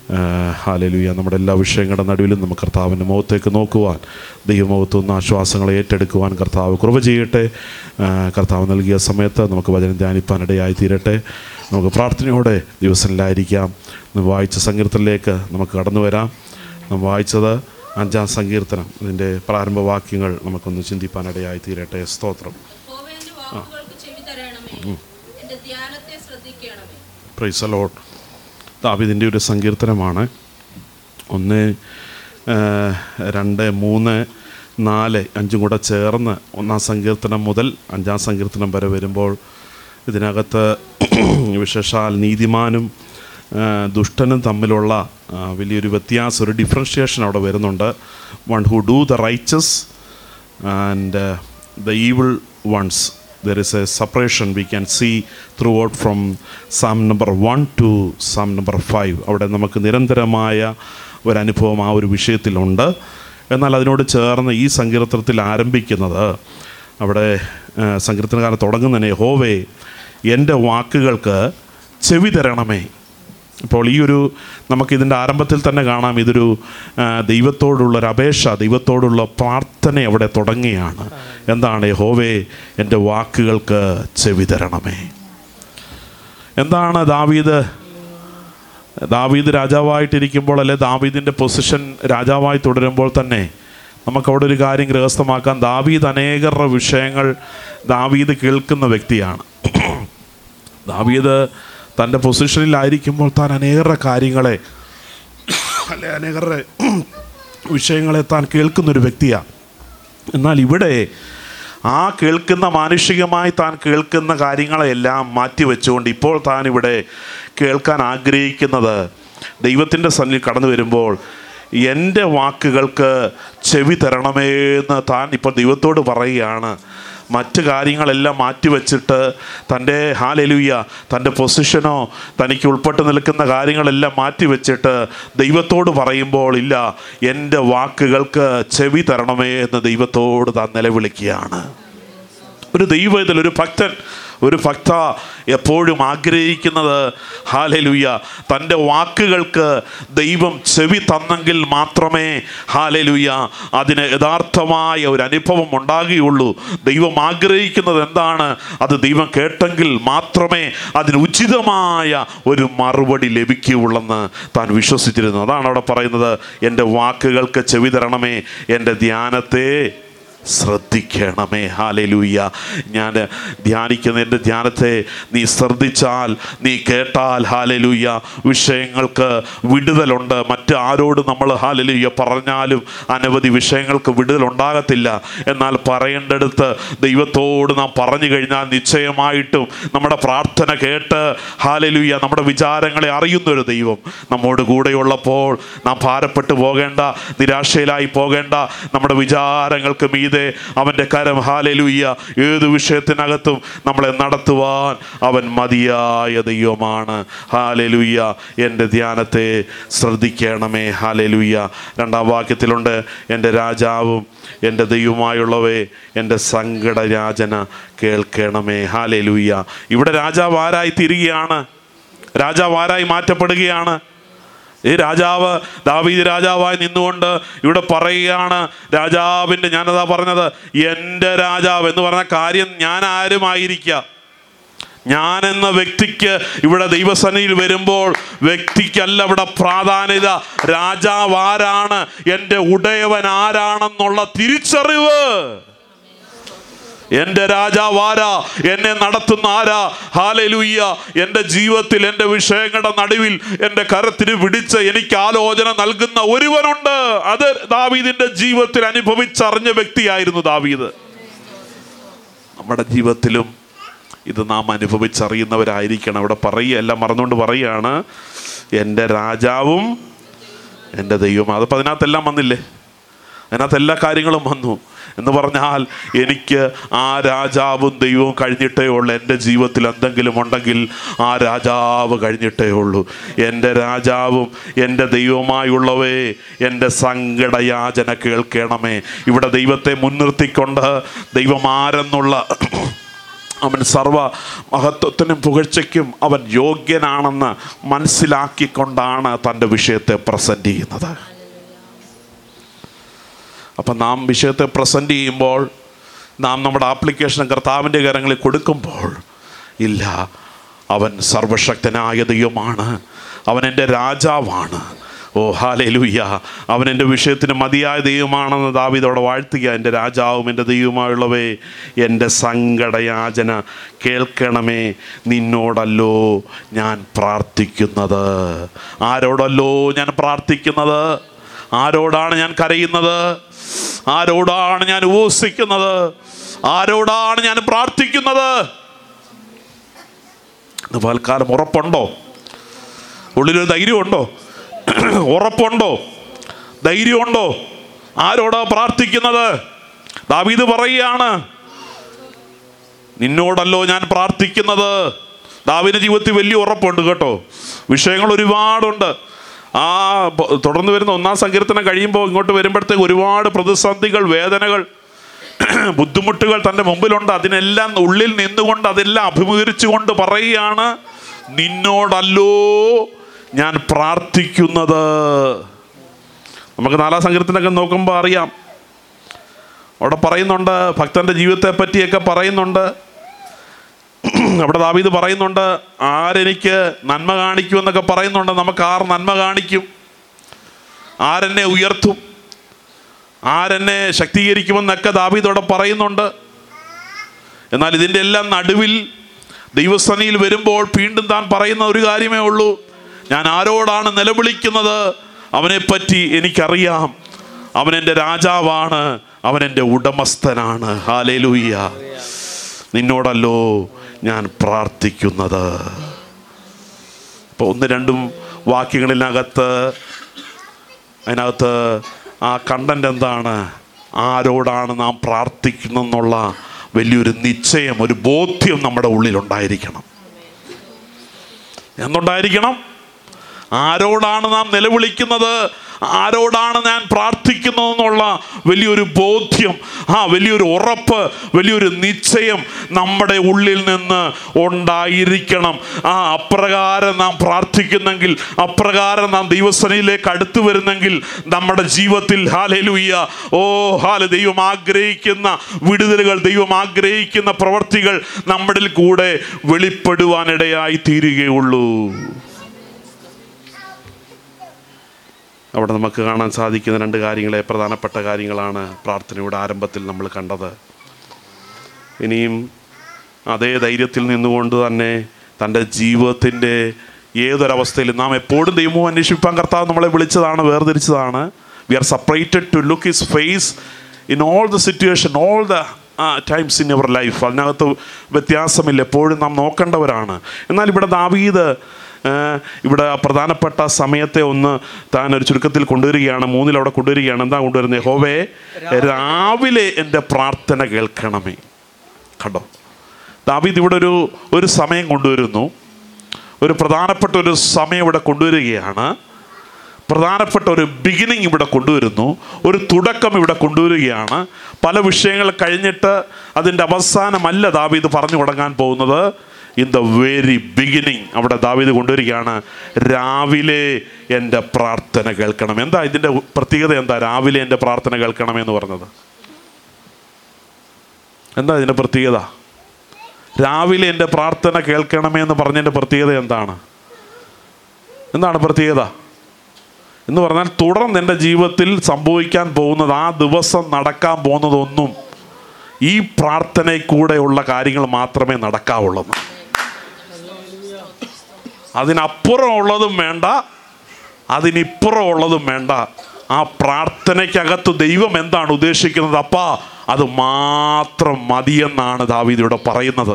ഹാലലുയ നമ്മുടെ എല്ലാ വിഷയങ്ങളുടെ നടുവിലും നമുക്ക് കർത്താവിൻ്റെ മുഖത്തേക്ക് നോക്കുവാൻ ദൈവമുഖത്തുനിന്ന് ആശ്വാസങ്ങളെ ഏറ്റെടുക്കുവാൻ കർത്താവ് കുറവ് ചെയ്യട്ടെ ആ, കർത്താവ് നൽകിയ സമയത്ത് നമുക്ക് വചനം ധ്യാനിപ്പാൻ ഇടയായി തീരട്ടെ നമുക്ക് പ്രാർത്ഥനയോടെ ദിവസങ്ങളിലായിരിക്കാം ഇന്ന് വായിച്ച സങ്കീർത്തനിലേക്ക് നമുക്ക് കടന്നു വരാം നാം വായിച്ചത് അഞ്ചാം സങ്കീർത്തനം ഇതിൻ്റെ പ്രാരംഭവാക്യങ്ങൾ നമുക്കൊന്ന് ചിന്തിപ്പാനിടയായി തീരട്ടെ സ്തോത്രം യഹോവേ, എന്റെ വാക്കുകൾക്ക് ചെവി തരണമേ എന്റെ ധ്യാനത്തെ ശ്രദ്ധിക്കണമേ പ്രൈസ് അലോട്ട് ദാവിദിൻ്റെ ഒരു സങ്കീർത്തനമാണ് ഒന്ന് ആ, രണ്ട് മൂന്ന് നാല് അഞ്ചും കൂടെ ചേർന്ന് ഒന്നാം സങ്കീർത്തനം മുതൽ അഞ്ചാം സങ്കീർത്തനം വരെ വരുമ്പോൾ ഇതിനകത്ത് വിശേഷാൽ നീതിമാനും ആ, ദുഷ്ടനും തമ്മിലുള്ള ആ, വലിയൊരു വ്യത്യാസം ഒരു ഡിഫറൻഷിയേഷൻ അവിടെ വരുന്നുണ്ട് one who do the riches and the evil ones. There is a separation we can see throughout from Psalm number 1 to Psalm number 5. അവിടെ നമുക്ക് നിരന്തരമായ ഒരനുഭവം ആ ഒരു വിഷയത്തിലുണ്ട് എന്നാൽ അതിനോട് ചേർന്ന് ഈ സങ്കീർത്തനത്തിൽ ആരംഭിക്കുന്നത് അവിടെ ആ, സങ്കീർത്തനകാരൻ തുടങ്ങുന്നതിനെ ഹോവേ എൻ്റെ വാക്കുകൾക്ക് ചെവി തരണമേ ഇപ്പോൾ ഈ ഒരു നമുക്കിതിൻ്റെ ആരംഭത്തിൽ തന്നെ കാണാം ഇതൊരു ആ, ദൈവത്തോടുള്ളൊരു അപേക്ഷ ദൈവത്തോടുള്ള പ്രാർത്ഥന അവിടെ തുടങ്ങിയാണ് എന്താണ് ഹോവേ എൻ്റെ വാക്കുകൾക്ക് ചെവി തരണമേ എന്താണ് ദാവീദ് ദാവീദ് രാജാവായിട്ടിരിക്കുമ്പോൾ അല്ലെ ദാവീദിൻ്റെ പൊസിഷൻ രാജാവായി തുടരുമ്പോൾ തന്നെ നമുക്കവിടെ ഒരു കാര്യം ഗൃഹസ്ഥമാക്കാം ദാവീദ് അനേകരുടെ വിഷയങ്ങൾ ദാവീദ് കേൾക്കുന്ന വ്യക്തിയാണ് ദാവീദ് തൻ്റെ പൊസിഷനിലായിരിക്കുമ്പോൾ താൻ അനേകരുടെ കാര്യങ്ങളെ അല്ലെ അനേകരുടെ വിഷയങ്ങളെ താൻ കേൾക്കുന്നൊരു വ്യക്തിയാണ് എന്നാൽ ഇവിടെ ആ കേൾക്കുന്ന മാനുഷികമായി താൻ കേൾക്കുന്ന കാര്യങ്ങളെല്ലാം മാറ്റി വെച്ചുകൊണ്ട് ഇപ്പോൾ താൻ ഇവിടെ കേൾക്കാൻ ആഗ്രഹിക്കുന്നത് ദൈവത്തിൻ്റെ സന്നിധി കടന്നു വരുമ്പോൾ എൻ്റെ വാക്കുകൾക്ക് ചെവി തരണമേ എന്ന് താൻ ഇപ്പോൾ ദൈവത്തോട് പറയുകയാണ് മറ്റ് കാര്യങ്ങളെല്ലാം മാറ്റിവെച്ചിട്ട് തൻ്റെ ഹാലലുയ്യ തൻ്റെ പൊസിഷനോ തനിക്ക് ഉൾപ്പെട്ട് നിൽക്കുന്ന കാര്യങ്ങളെല്ലാം മാറ്റിവെച്ചിട്ട് ദൈവത്തോട് പറയുമ്പോൾ ഇല്ല എൻ്റെ വാക്കുകൾക്ക് ചെവി തരണമേ എന്ന് ദൈവത്തോട് താൻ നിലവിളിക്കുകയാണ് ഒരു ദൈവത്തിൽ ഒരു ഭക്തൻ ഒരു ഭക്ത എപ്പോഴും ആഗ്രഹിക്കുന്നത് ഹാലലുയ്യ തൻ്റെ വാക്കുകൾക്ക് ദൈവം ചെവി തന്നെങ്കിൽ മാത്രമേ ഹാലലുയ്യ അതിന് യഥാർത്ഥമായ ഒരു അനുഭവം ഉണ്ടാകുകയുള്ളൂ ദൈവം ആഗ്രഹിക്കുന്നത് എന്താണ് അത് ദൈവം കേട്ടെങ്കിൽ മാത്രമേ അതിന് ഉചിതമായ ഒരു മറുപടി ലഭിക്കുകയുള്ളെന്ന് താൻ വിശ്വസിച്ചിരുന്നു അതാണ് അവിടെ പറയുന്നത് എൻ്റെ വാക്കുകൾക്ക് ചെവി തരണമേ എൻ്റെ ധ്യാനത്തെ ശ്രദ്ധിക്കണമേ ഹാലലൂയ്യ ഞാൻ ധ്യാനിക്കുന്ന എൻ്റെ ധ്യാനത്തെ നീ ശ്രദ്ധിച്ചാൽ നീ കേട്ടാൽ ഹാലലൂയ്യ വിഷയങ്ങൾക്ക് വിടുതലുണ്ട് മറ്റ് ആരോട് നമ്മൾ ഹാലലൂയ്യ പറഞ്ഞാലും അനവധി വിഷയങ്ങൾക്ക് വിടുതലുണ്ടാകത്തില്ല എന്നാൽ പറയേണ്ടടുത്ത് ദൈവത്തോട് നാം പറഞ്ഞു കഴിഞ്ഞാൽ നിശ്ചയമായിട്ടും നമ്മുടെ പ്രാർത്ഥന കേട്ട് ഹാലലൂയ്യ നമ്മുടെ വിചാരങ്ങളെ അറിയുന്നൊരു ദൈവം നമ്മോട് കൂടെയുള്ളപ്പോൾ നാം ഭാരപ്പെട്ടു പോകേണ്ട നിരാശയിലായി പോകേണ്ട നമ്മുടെ വിചാരങ്ങൾക്ക് മീതെ അവൻ്റെ കരം ഹാലലൂയ്യ ഏത് വിഷയത്തിനകത്തും നമ്മളെ നടത്തുവാൻ അവൻ മതിയായ ദൈവമാണ് ഹാലലൂയ്യ എൻ്റെ ധ്യാനത്തെ ശ്രദ്ധിക്കണമേ ഹാലലൂയ്യ രണ്ടാം വാക്യത്തിലുണ്ട് എൻ്റെ രാജാവും എൻ്റെ ദൈവമായുള്ളവേ എൻ്റെ സങ്കടയാചന കേൾക്കണമേ ഹാലലൂയ്യ ഇവിടെ രാജാവ് ആരായി തിരികെയാണ് രാജാവ് ആരായി മാറ്റപ്പെടുകയാണ് ഈ രാജാവ് ദാവീദ് രാജാവായി നിന്നുകൊണ്ട് ഇവിടെ പറയുകയാണ് രാജാവിൻ്റെ ഞാനതാ പറഞ്ഞത് എൻ്റെ രാജാവ് എന്ന് പറഞ്ഞ കാര്യം ഞാൻ ആരുമായിരിക്കാം ഞാൻ എന്ന വ്യക്തിക്ക് ഇവിടെ ദൈവസനയിൽ വരുമ്പോൾ വ്യക്തിക്കല്ല ഇവിടെ പ്രാധാന്യത രാജാവ് ആരാണ് എൻ്റെ ഉടയവൻ ആരാണെന്നുള്ള തിരിച്ചറിവ് എൻ്റെ രാജാവ് ആരാ എന്നെ നടത്തുന്ന ആരാ ഹാലലൂയ്യ എൻ്റെ ജീവിതത്തിൽ എൻ്റെ വിഷയങ്ങളുടെ നടുവിൽ എൻ്റെ കരത്തിന് പിടിച്ച് എനിക്ക് ആലോചന നൽകുന്ന ഒരുവനുണ്ട് അത് ദാവീദിൻ്റെ ജീവിതത്തിൽ അനുഭവിച്ചറിഞ്ഞ വ്യക്തിയായിരുന്നു ദാവീദ് നമ്മുടെ ജീവിതത്തിലും ഇത് നാം അനുഭവിച്ചറിയുന്നവരായിരിക്കണം ഇവിടെ പറയുക എല്ലാം മറന്നുകൊണ്ട് പറയുകയാണ് എൻ്റെ രാജാവും എൻ്റെ ദൈവം അതിപ്പോൾ അതിനകത്തെല്ലാം വന്നില്ലേ അതിനകത്ത് എല്ലാ കാര്യങ്ങളും വന്നു എന്ന് പറഞ്ഞാൽ എനിക്ക് ആ രാജാവും ദൈവവും കഴിഞ്ഞിട്ടേ ഉള്ളൂ എൻ്റെ ജീവിതത്തിൽ എന്തെങ്കിലും ഉണ്ടെങ്കിൽ ആ രാജാവ് കഴിഞ്ഞിട്ടേ ഉള്ളൂ എൻ്റെ രാജാവും എൻ്റെ ദൈവവുമായുള്ളവേ എൻ്റെ സങ്കടയാചന കേൾക്കണമേ ഇവിടെ ദൈവത്തെ മുൻനിർത്തിക്കൊണ്ട് ദൈവം ആരെന്നുള്ള അവൻ സർവ മഹത്വത്തിനും പുകഴ്ചയ്ക്കും അവൻ യോഗ്യനാണെന്ന് മനസ്സിലാക്കിക്കൊണ്ടാണ് തൻ്റെ വിഷയത്തെ പ്രസൻറ്റ് ചെയ്യുന്നത് അപ്പം നാം വിഷയത്തെ പ്രസൻറ്റ് ചെയ്യുമ്പോൾ നാം നമ്മുടെ ആപ്ലിക്കേഷൻ കർത്താവിൻ്റെ കരങ്ങളിൽ കൊടുക്കുമ്പോൾ ഇല്ല അവൻ സർവശക്തനായ ദൈവമാണ് അവൻ എൻ്റെ രാജാവാണ് ഓ ഹാലലുയ്യ അവൻ എൻ്റെ വിഷയത്തിന് മതിയായ ദൈവമാണെന്ന് ദാവിതോടെ വാഴ്ത്തുക എൻ്റെ രാജാവും എൻ്റെ ദൈവമായുള്ളവേ എൻ്റെ സങ്കടയാചന കേൾക്കണമേ നിന്നോടല്ലോ ഞാൻ പ്രാർത്ഥിക്കുന്നത് ആരോടല്ലോ ഞാൻ പ്രാർത്ഥിക്കുന്നത് ആരോടാണ് ഞാൻ കരയുന്നത് ആരോടാണ് ഞാൻ ഉപസിക്കുന്നത് ആരോടാണ് ഞാൻ പ്രാർത്ഥിക്കുന്നത് ഇന്ന് പൽക്കാലം ഉറപ്പുണ്ടോ ഉള്ളിലൊരു ധൈര്യമുണ്ടോ ഉറപ്പുണ്ടോ ധൈര്യമുണ്ടോ ആരോടാ പ്രാർത്ഥിക്കുന്നത് ദാവീദ് പറയുകയാണ് നിന്നോടല്ലോ ഞാൻ പ്രാർത്ഥിക്കുന്നത് ദാവിന്റെ ജീവിതത്തിൽ വലിയ ഉറപ്പുണ്ട് കേട്ടോ വിഷയങ്ങൾ ഒരുപാടുണ്ട് ആ പ- തുടർന്ന് വരുന്ന ഒന്നാം സങ്കീർത്തനം കഴിയുമ്പോൾ ഇങ്ങോട്ട് വരുമ്പോഴത്തേക്ക് ഒരുപാട് പ്രതിസന്ധികൾ വേദനകൾ ബുദ്ധിമുട്ടുകൾ തൻ്റെ മുമ്പിലുണ്ട് അതിനെല്ലാം ഉള്ളിൽ നിന്നുകൊണ്ട് അതെല്ലാം അഭിമുഖീകരിച്ചുകൊണ്ട് പറയുകയാണ് നിന്നോടല്ലോ ഞാൻ പ്രാർത്ഥിക്കുന്നത് നമുക്ക് നാലാം സങ്കീർത്തനൊക്കെ നോക്കുമ്പോൾ അറിയാം അവിടെ പറയുന്നുണ്ട് ഭക്തന്റെ ജീവിതത്തെ പറ്റിയൊക്കെ പറയുന്നുണ്ട് അവിടെ ദാവീദ് പറയുന്നുണ്ട് ആരെനിക്ക് നന്മ കാണിക്കുമെന്നൊക്കെ പറയുന്നുണ്ട് നമുക്ക് ആർ നന്മ കാണിക്കും ആരെന്നെ ഉയർത്തും ആരെന്നെ ശക്തീകരിക്കുമെന്നൊക്കെ ദാവീദ് അവിടെ പറയുന്നുണ്ട് എന്നാൽ ഇതിൻ്റെ എല്ലാം നടുവിൽ ദൈവസ്ഥനിയിൽ വരുമ്പോൾ വീണ്ടും താൻ പറയുന്ന ഒരു കാര്യമേ ഉള്ളൂ ഞാൻ ആരോടാണ് നിലവിളിക്കുന്നത് അവനെപ്പറ്റി എനിക്കറിയാം അവൻ എൻ്റെ രാജാവാണ് അവൻ എൻ്റെ ഉടമസ്ഥനാണ് ഹാലേലൂയ്യ നിന്നോടല്ലോ ഞാൻ പ്രാർത്ഥിക്കുന്നത് ഇപ്പോൾ ഒന്ന് രണ്ടും വാക്യങ്ങളിനകത്ത് അതിനകത്ത് ആ കണ്ടന്റ് എന്താണ് ആരോടാണ് നാം പ്രാർത്ഥിക്കുന്നെന്നുള്ള വലിയൊരു നിശ്ചയം ഒരു ബോധ്യം നമ്മുടെ ഉള്ളിലുണ്ടായിരിക്കണം എന്തുണ്ടായിരിക്കണം ആരോടാണ് നാം നിലവിളിക്കുന്നത് ആരോടാണ് ഞാൻ പ്രാർത്ഥിക്കുന്നതെന്നുള്ള വലിയൊരു ബോധ്യം ആ വലിയൊരു ഉറപ്പ് വലിയൊരു നിശ്ചയം നമ്മുടെ ഉള്ളിൽ നിന്ന് ഉണ്ടായിരിക്കണം ആ അപ്രകാരം നാം പ്രാർത്ഥിക്കുന്നെങ്കിൽ അപ്രകാരം നാം ദൈവസനയിലേക്ക് അടുത്തു വരുന്നെങ്കിൽ നമ്മുടെ ജീവിതത്തിൽ ഹാലലുയ്യ ഓ ഹാല ദൈവം ആഗ്രഹിക്കുന്ന വിടുതലുകൾ ദൈവം ആഗ്രഹിക്കുന്ന പ്രവർത്തികൾ നമ്മളിൽ കൂടെ വെളിപ്പെടുവാനിടയായി തീരുകയുള്ളൂ അവിടെ നമുക്ക് കാണാൻ സാധിക്കുന്ന രണ്ട് കാര്യങ്ങളെ പ്രധാനപ്പെട്ട കാര്യങ്ങളാണ് പ്രാർത്ഥനയുടെ ആരംഭത്തിൽ നമ്മൾ കണ്ടത് ഇനിയും അതേ ധൈര്യത്തിൽ നിന്നുകൊണ്ട് തന്നെ തൻ്റെ ജീവിതത്തിൻ്റെ ഏതൊരവസ്ഥയിലും നാം എപ്പോഴും ദൈവവും അന്വേഷിപ്പാൻ കർത്താവ് നമ്മളെ വിളിച്ചതാണ് വേർതിരിച്ചതാണ് we are separated to look his face in all the situation all the times in your life അതിനകത്ത് വ്യത്യാസമില്ല എപ്പോഴും നാം നോക്കേണ്ടവരാണ് എന്നാൽ ഇവിടെ ദാവീദ് ആ, ഇവിടെ പ്രധാനപ്പെട്ട സമയത്തെ ഒന്ന് താൻ ഒരു ചുരുക്കത്തിൽ കൊണ്ടുവരികയാണ് മൂന്നിൽ അവിടെ കൊണ്ടുവരികയാണ് എന്താ കൊണ്ടുവരുന്നത് ഹോവേ രാവിലെ എൻ്റെ പ്രാർത്ഥന കേൾക്കണമേ കണ്ടോ ദാവീദ് ഇവിടെ ഒരു ഒരു സമയം കൊണ്ടുവരുന്നു ഒരു പ്രധാനപ്പെട്ട ഒരു സമയം ഇവിടെ കൊണ്ടുവരികയാണ് പ്രധാനപ്പെട്ട ഒരു ബിഗിനിങ് ഇവിടെ കൊണ്ടുവരുന്നു ഒരു തുടക്കം ഇവിടെ കൊണ്ടുവരികയാണ് പല വിഷയങ്ങൾ കഴിഞ്ഞിട്ട് അതിൻ്റെ അവസാനമല്ല ദാവീദ് പറഞ്ഞു തുടങ്ങാൻ പോകുന്നത് ഇൻ ദ വെരി ബിഗിനിങ് അവിടെ ദാവീദ് കൊണ്ടുവരികയാണ് രാവിലെ എൻ്റെ പ്രാർത്ഥന കേൾക്കണം എന്താ ഇതിൻ്റെ പ്രത്യേകത എന്താ രാവിലെ എൻ്റെ പ്രാർത്ഥന കേൾക്കണമെന്ന് പറഞ്ഞത് എന്താ ഇതിൻ്റെ പ്രത്യേകത രാവിലെ എൻ്റെ പ്രാർത്ഥന കേൾക്കണമേ എന്ന് പറഞ്ഞതിൻ്റെ പ്രത്യേകത എന്താണ് എന്താണ് പ്രത്യേകത എന്ന് പറഞ്ഞാൽ തുടർന്ന് എൻ്റെ ജീവിതത്തിൽ സംഭവിക്കാൻ പോകുന്നത് ആ ദിവസം നടക്കാൻ പോകുന്നതൊന്നും ഈ പ്രാർത്ഥനയിൽ കൂടെയുള്ള കാര്യങ്ങൾ മാത്രമേ നടക്കാവുള്ളൂ അതിനപ്പുറം ഉള്ളതും വേണ്ട അതിനിപ്പുറം ഉള്ളതും വേണ്ട ആ പ്രാർത്ഥനയ്ക്കകത്ത് ദൈവം എന്താണ് ഉദ്ദേശിക്കുന്നത് അപ്പാ അത് മാത്രം മതിയെന്നാണ് ദാവീദിവിടെ പറയുന്നത്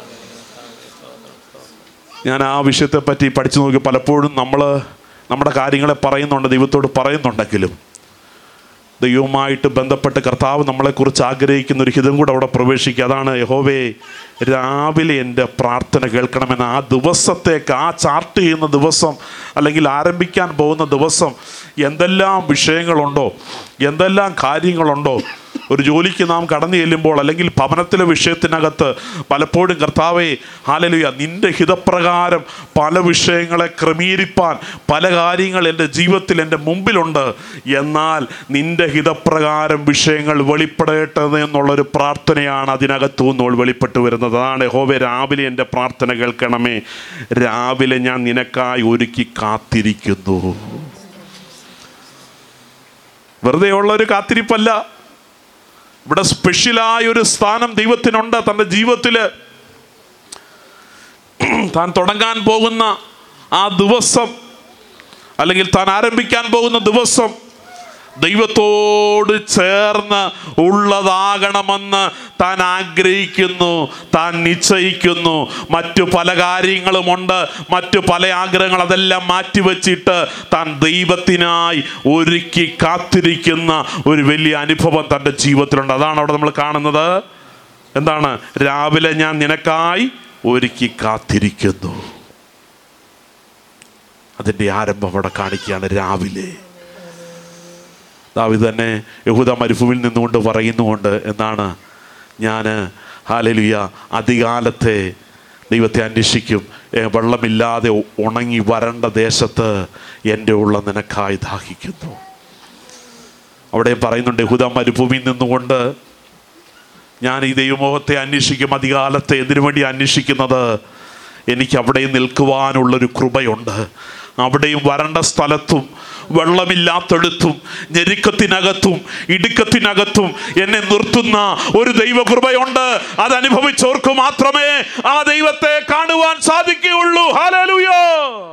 ഞാൻ ആ വിഷയത്തെപ്പറ്റി പഠിച്ചു നോക്കി പലപ്പോഴും നമ്മൾ നമ്മുടെ കാര്യങ്ങളെ പറയുന്നുണ്ട് ദൈവത്തോട് പറയുന്നുണ്ടെങ്കിലും ദൈവവുമായിട്ട് ബന്ധപ്പെട്ട് കർത്താവ് നമ്മളെക്കുറിച്ച് ആഗ്രഹിക്കുന്ന ഒരു ഹിതം കൂടെ അവിടെ പ്രവേശിക്കുക അതാണ് യഹോവേ രാവിലെ എൻ്റെ പ്രാർത്ഥന കേൾക്കണമെന്ന് ആ ദിവസത്തേക്ക് ആ ചാർട്ട് ചെയ്യുന്ന ദിവസം അല്ലെങ്കിൽ ആരംഭിക്കാൻ പോകുന്ന ദിവസം എന്തെല്ലാം വിഷയങ്ങളുണ്ടോ എന്തെല്ലാം കാര്യങ്ങളുണ്ടോ ഒരു ജോലിക്ക് നാം കടന്നു ചെല്ലുമ്പോൾ അല്ലെങ്കിൽ ഭവനത്തിലെ വിഷയത്തിനകത്ത് പലപ്പോഴും കർത്താവെ ഹാലലുയ നിന്റെ ഹിതപ്രകാരം പല വിഷയങ്ങളെ ക്രമീകരിപ്പാൻ പല കാര്യങ്ങൾ എൻ്റെ ജീവിതത്തിൽ എൻ്റെ മുമ്പിലുണ്ട് എന്നാൽ നിന്റെ ഹിതപ്രകാരം വിഷയങ്ങൾ വെളിപ്പെടേണ്ടത് എന്നുള്ളൊരു പ്രാർത്ഥനയാണ് അതിനകത്തു നിന്ന് വെളിപ്പെട്ട് വരുന്നത് അതാണ് ഹോവെ രാവിലെ എൻ്റെ പ്രാർത്ഥന കേൾക്കണമേ രാവിലെ ഞാൻ നിനക്കായി ഒരുക്കി കാത്തിരിക്കുന്നു വെറുതെ ഉള്ള ഒരു കാത്തിരിപ്പല്ല ഇവിടെ സ്പെഷ്യലായ ഒരു സ്ഥാനം ദൈവത്തിനുണ്ട് തൻ്റെ ജീവിതത്തിൽ താൻ തുടങ്ങാൻ പോകുന്ന ആ ദിവസം അല്ലെങ്കിൽ താൻ ആരംഭിക്കാൻ പോകുന്ന ദിവസം ദൈവത്തോട് ചേർന്ന് ഉള്ളതാകണമെന്ന് താൻ ആഗ്രഹിക്കുന്നു താൻ നിശ്ചയിക്കുന്നു മറ്റു പല കാര്യങ്ങളുമുണ്ട് മറ്റു പല ആഗ്രഹങ്ങൾ അതെല്ലാം മാറ്റിവെച്ചിട്ട് താൻ ദൈവത്തിനായി ഒരുക്കി കാത്തിരിക്കുന്ന ഒരു വലിയ അനുഭവം തൻ്റെ ജീവിതത്തിലുണ്ട് അതാണ് അവിടെ നമ്മൾ കാണുന്നത് എന്താണ് രാവിലെ ഞാൻ നിനക്കായി ഒരുക്കി കാത്തിരിക്കുന്നു അതിൻ്റെ ആരംഭം അവിടെ കാണിക്കുകയാണ് രാവിലെ ദാവിദ് തന്നെ യഹൂദ മരുഭൂമിയിൽ നിന്നുകൊണ്ട് പറയുന്നുകൊണ്ട് എന്നാണ് ഞാൻ ഹാലലുയ അധികാലത്തെ ദൈവത്തെ അന്വേഷിക്കും ഏ, വെള്ളമില്ലാതെ ഉ- ഉണങ്ങി വരണ്ട ദേശത്ത് എൻ്റെ ഉള്ള നിനക്കായി ദാഹിക്കുന്നു അവിടെ പറയുന്നുണ്ട് യഹൂദ മരുഭൂമിയിൽ നിന്നുകൊണ്ട് ഞാൻ ഈ ദൈവമോഹത്തെ അന്വേഷിക്കും അധികാലത്തെ എന്തിനു വേണ്ടി അന്വേഷിക്കുന്നത് എനിക്ക് അവിടെ നിൽക്കുവാനുള്ളൊരു കൃപയുണ്ട് അവിടെയും വരണ്ട സ്ഥലത്തും വെള്ളമില്ലാത്തടുത്തും ഞെരുക്കത്തിനകത്തും ഇടുക്കത്തിനകത്തും എന്നെ നിർത്തുന്ന ഒരു ദൈവകൃപയുണ്ട് അത് അനുഭവിച്ചവർക്ക് മാത്രമേ ആ ദൈവത്തെ കാണുവാൻ സാധിക്കുകയുള്ളൂ ഹാലലുയോ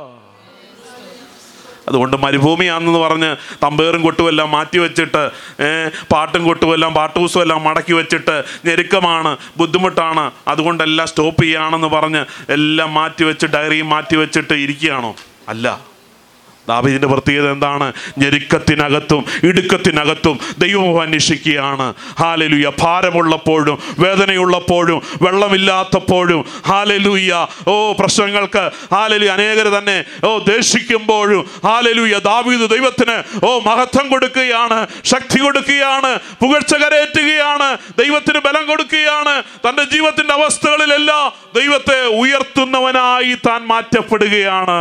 അതുകൊണ്ട് മരുഭൂമിയാണെന്ന് പറഞ്ഞ് തമ്പേറും കൊട്ടുമെല്ലാം മാറ്റി വെച്ചിട്ട് ഏ, പാട്ടും കൊട്ടുമെല്ലാം പാട്ടൂസും എല്ലാം മടക്കി വെച്ചിട്ട് ഞെരുക്കമാണ് ബുദ്ധിമുട്ടാണ് അതുകൊണ്ടെല്ലാം സ്റ്റോപ്പ് ചെയ്യുകയാണെന്ന് പറഞ്ഞ് എല്ലാം മാറ്റി വെച്ച് ഡയറിയും മാറ്റി വെച്ചിട്ട് ഇരിക്കുകയാണോ അല്ല ദാവീദിന്റെ പ്രത്യേകത എന്താണ് ഞെരുക്കത്തിനകത്തും ഇടുക്കത്തിനകത്തും ദൈവം അന്വേഷിക്കുകയാണ് ഹാലലുയ ഭാരമുള്ളപ്പോഴും വേദനയുള്ളപ്പോഴും വെള്ളമില്ലാത്തപ്പോഴും ഹാലലുയ ഓ പ്രശ്നങ്ങൾക്ക് ഹാലലു അനേകർ തന്നെ ഓ ദേഷിക്കുമ്പോഴും ഹാലലുയ ദാവീദ് ദൈവത്തിന് ഓ മഹത്വം കൊടുക്കുകയാണ് ശക്തി കൊടുക്കുകയാണ് പുകഴ്ച കരയേറ്റുകയാണ് ദൈവത്തിന് ബലം കൊടുക്കുകയാണ് തൻ്റെ ജീവിതത്തിന്റെ അവസ്ഥകളിലെല്ലാം ദൈവത്തെ ഉയർത്തുന്നവനായി താൻ മാറ്റപ്പെടുകയാണ്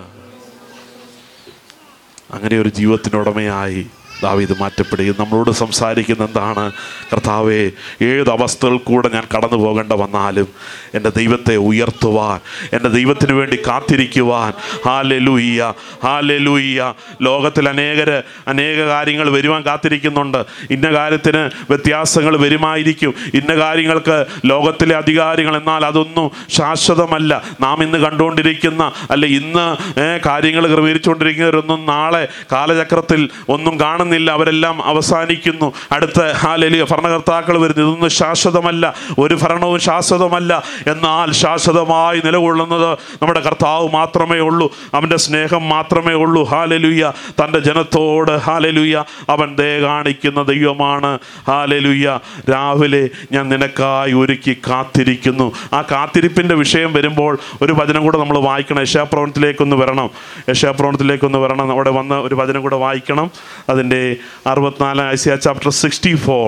അങ്ങനെ ഒരു ജീവിതത്തിനുടമയായി ദാവീദ് മാറ്റപ്പെടുകയും നമ്മളോട് സംസാരിക്കുന്ന എന്താണ് കർത്താവെ ഏത് അവസ്ഥകൾ കൂടെ ഞാൻ കടന്നു പോകേണ്ട വന്നാലും എൻ്റെ ദൈവത്തെ ഉയർത്തുവാൻ എൻ്റെ ദൈവത്തിന് വേണ്ടി കാത്തിരിക്കുവാൻ ഹാലെലൂയ്യ ഹാലെലൂയ്യ ലോകത്തിൽ അനേകര് അനേക കാര്യങ്ങൾ വരുവാൻ കാത്തിരിക്കുന്നുണ്ട് ഇന്ന കാര്യത്തിന് വ്യത്യാസങ്ങൾ വരുമായിരിക്കും ഇന്ന കാര്യങ്ങൾക്ക് ലോകത്തിലെ അധികാരികൾ എന്നാൽ അതൊന്നും ശാശ്വതമല്ല നാം ഇന്ന് കണ്ടുകൊണ്ടിരിക്കുന്ന അല്ലെ ഇന്ന് ഏ, കാര്യങ്ങൾ ക്രമീകരിച്ചുകൊണ്ടിരിക്കുന്നവരൊന്നും നാളെ കാലചക്രത്തിൽ ഒന്നും കാണുന്നില്ല അവരെല്ലാം അവസാനിക്കുന്നു അടുത്ത ഹാലലിയ ഭരണകർത്താക്കൾ വരുന്നു ഇതൊന്നും ശാശ്വതമല്ല ഒരു ഭരണവും ശാശ്വതമല്ല എന്നാൽ ശാശ്വതമായി നിലകൊള്ളുന്നത് നമ്മുടെ കർത്താവ് മാത്രമേ ഉള്ളൂ അവൻ്റെ സ്നേഹം മാത്രമേ ഉള്ളൂ ഹാലലുയ്യ തൻ്റെ ജനത്തോട് ഹാലലുയ്യ അവൻ ദേ കാണിക്കുന്ന ദൈവമാണ് ഹാലലുയ്യ രാവിലെ ഞാൻ നിനക്കായി ഒരുക്കി കാത്തിരിക്കുന്നു ആ കാത്തിരിപ്പിൻ്റെ വിഷയം വരുമ്പോൾ ഒരു വചനം കൂടെ നമ്മൾ വായിക്കണം യശാപ്രവണത്തിലേക്കൊന്ന് വരണം യശാപ്രവണത്തിലേക്കൊന്ന് വരണം അവിടെ വന്ന് ഒരു വചനം കൂടെ വായിക്കണം അതിൻ്റെ അറുപത്തിനാല് ഐസിയ ചാപ്റ്റർ സിക്സ്റ്റി ഫോർ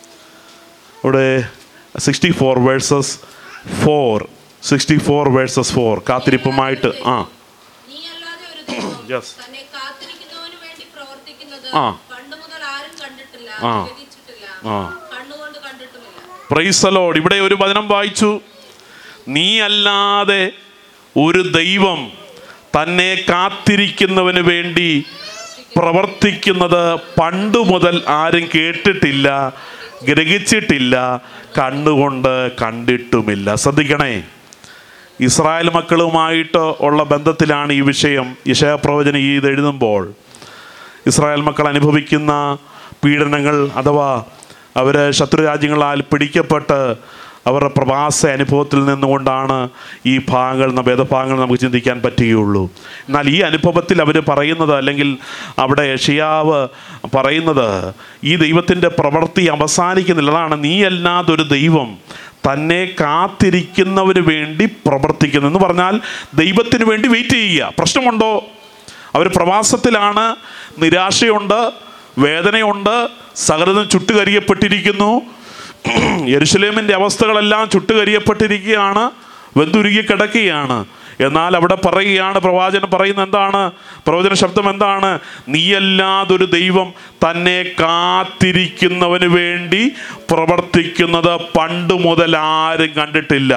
ഇവിടെ sixty four verses four sixty four verses four കാത്തിരിപ്പുമായിട്ട് ആ നീ അല്ലാതെ ഒരു ദൈവം Yes. തന്നെ കാത്തിരിക്കുന്നവന് വേണ്ടി പ്രവർത്തിക്കുന്നത് ആ. പണ്ട് മുതൽ ആരും കണ്ടിട്ടില്ല ആ. ഗ്രഹിച്ചിട്ടില്ല ആ. കണ്ണുകൊണ്ട് കണ്ടിട്ടുമില്ല പ്രൈസലോഡ് ഇവിടെ ഒരു വചനം വായിച്ചു നീ അല്ലാതെ ഒരു ദൈവം തന്നെ കാത്തിരിക്കുന്നവന് വേണ്ടി പ്രവർത്തിക്കുന്നത് പണ്ടു മുതൽ ആരും കേട്ടിട്ടില്ല ഗ്രഹിച്ചിട്ടില്ല കണ്ണുകൊണ്ട് കണ്ടിട്ടുമില്ല ശ്രദ്ധിക്കണേ ഇസ്രായേൽ മക്കളുമായിട്ട് ഉള്ള ബന്ധത്തിലാണ് ഈ വിഷയം ഇഷയപ്രവചനം ഈ ഇത് എഴുതുമ്പോൾ ഇസ്രായേൽ മക്കൾ അനുഭവിക്കുന്ന പീഡനങ്ങൾ അഥവാ അവർ ശത്രുരാജ്യങ്ങളാൽ പിടിക്കപ്പെട്ട് അവരുടെ പ്രവാസ അനുഭവത്തിൽ നിന്നുകൊണ്ടാണ് ഈ ഭാഗങ്ങൾ ന- വേദഭാഗങ്ങൾ നമുക്ക് ചിന്തിക്കാൻ പറ്റുകയുള്ളൂ എന്നാൽ ഈ അനുഭവത്തിൽ അവർ പറയുന്നത് അല്ലെങ്കിൽ അവിടെ ഷിയാവ് പറയുന്നത് ഈ ദൈവത്തിൻ്റെ പ്രവൃത്തി അവസാനിക്കുന്നില്ല അതാണ് നീ അല്ലാതൊരു ദൈവം തന്നെ കാത്തിരിക്കുന്നവന് വേണ്ടി പ്രവർത്തിക്കുന്നു എന്ന് പറഞ്ഞാൽ ദൈവത്തിന് വേണ്ടി വെയിറ്റ് ചെയ്യുക പ്രശ്നമുണ്ടോ അവർ പ്രവാസത്തിലാണ് നിരാശയുണ്ട് വേദനയുണ്ട് സകലതും ചുട്ടുകരിയപ്പെട്ടിരിക്കുന്നു യെരുശലേമിൻ്റെ അവസ്ഥകളെല്ലാം ചുട്ടുകരിയപ്പെട്ടിരിക്കുകയാണ് വെന്തുരുകി കിടക്കുകയാണ് എന്നാൽ അവിടെ പറയുകയാണ് പ്രവാചകൻ പറയുന്ന എന്താണ് പ്രവചന ശബ്ദം എന്താണ് നീയല്ലാതൊരു ദൈവം തന്നെ കാത്തിരിക്കുന്നവന് വേണ്ടി പ്രവർത്തിക്കുന്നത് പണ്ട് മുതൽ ആരും കണ്ടിട്ടില്ല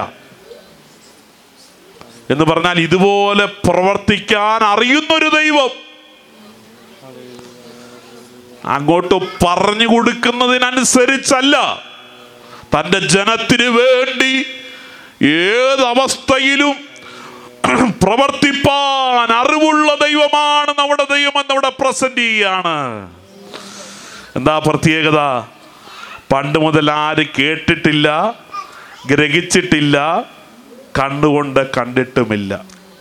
എന്ന് പറഞ്ഞാൽ ഇതുപോലെ പ്രവർത്തിക്കാൻ അറിയുന്നൊരു ദൈവം അങ്ങോട്ട് പറഞ്ഞു കൊടുക്കുന്നതിനനുസരിച്ചല്ല തൻ്റെ ജനത്തിന് വേണ്ടി ഏത് അവസ്ഥയിലും പ്രവർത്തിപ്പാൻ അറിവുള്ള ദൈവമാണ് നമ്മുടെ ദൈവം എന്നവിടെ പ്രസന്റ് ചെയ്യാണ് എന്താ പ്രത്യേകത പണ്ട് മുതൽ ആര് കേട്ടിട്ടില്ല ഗ്രഹിച്ചിട്ടില്ല കണ്ണുകൊണ്ട് കണ്ടിട്ടുമില്ല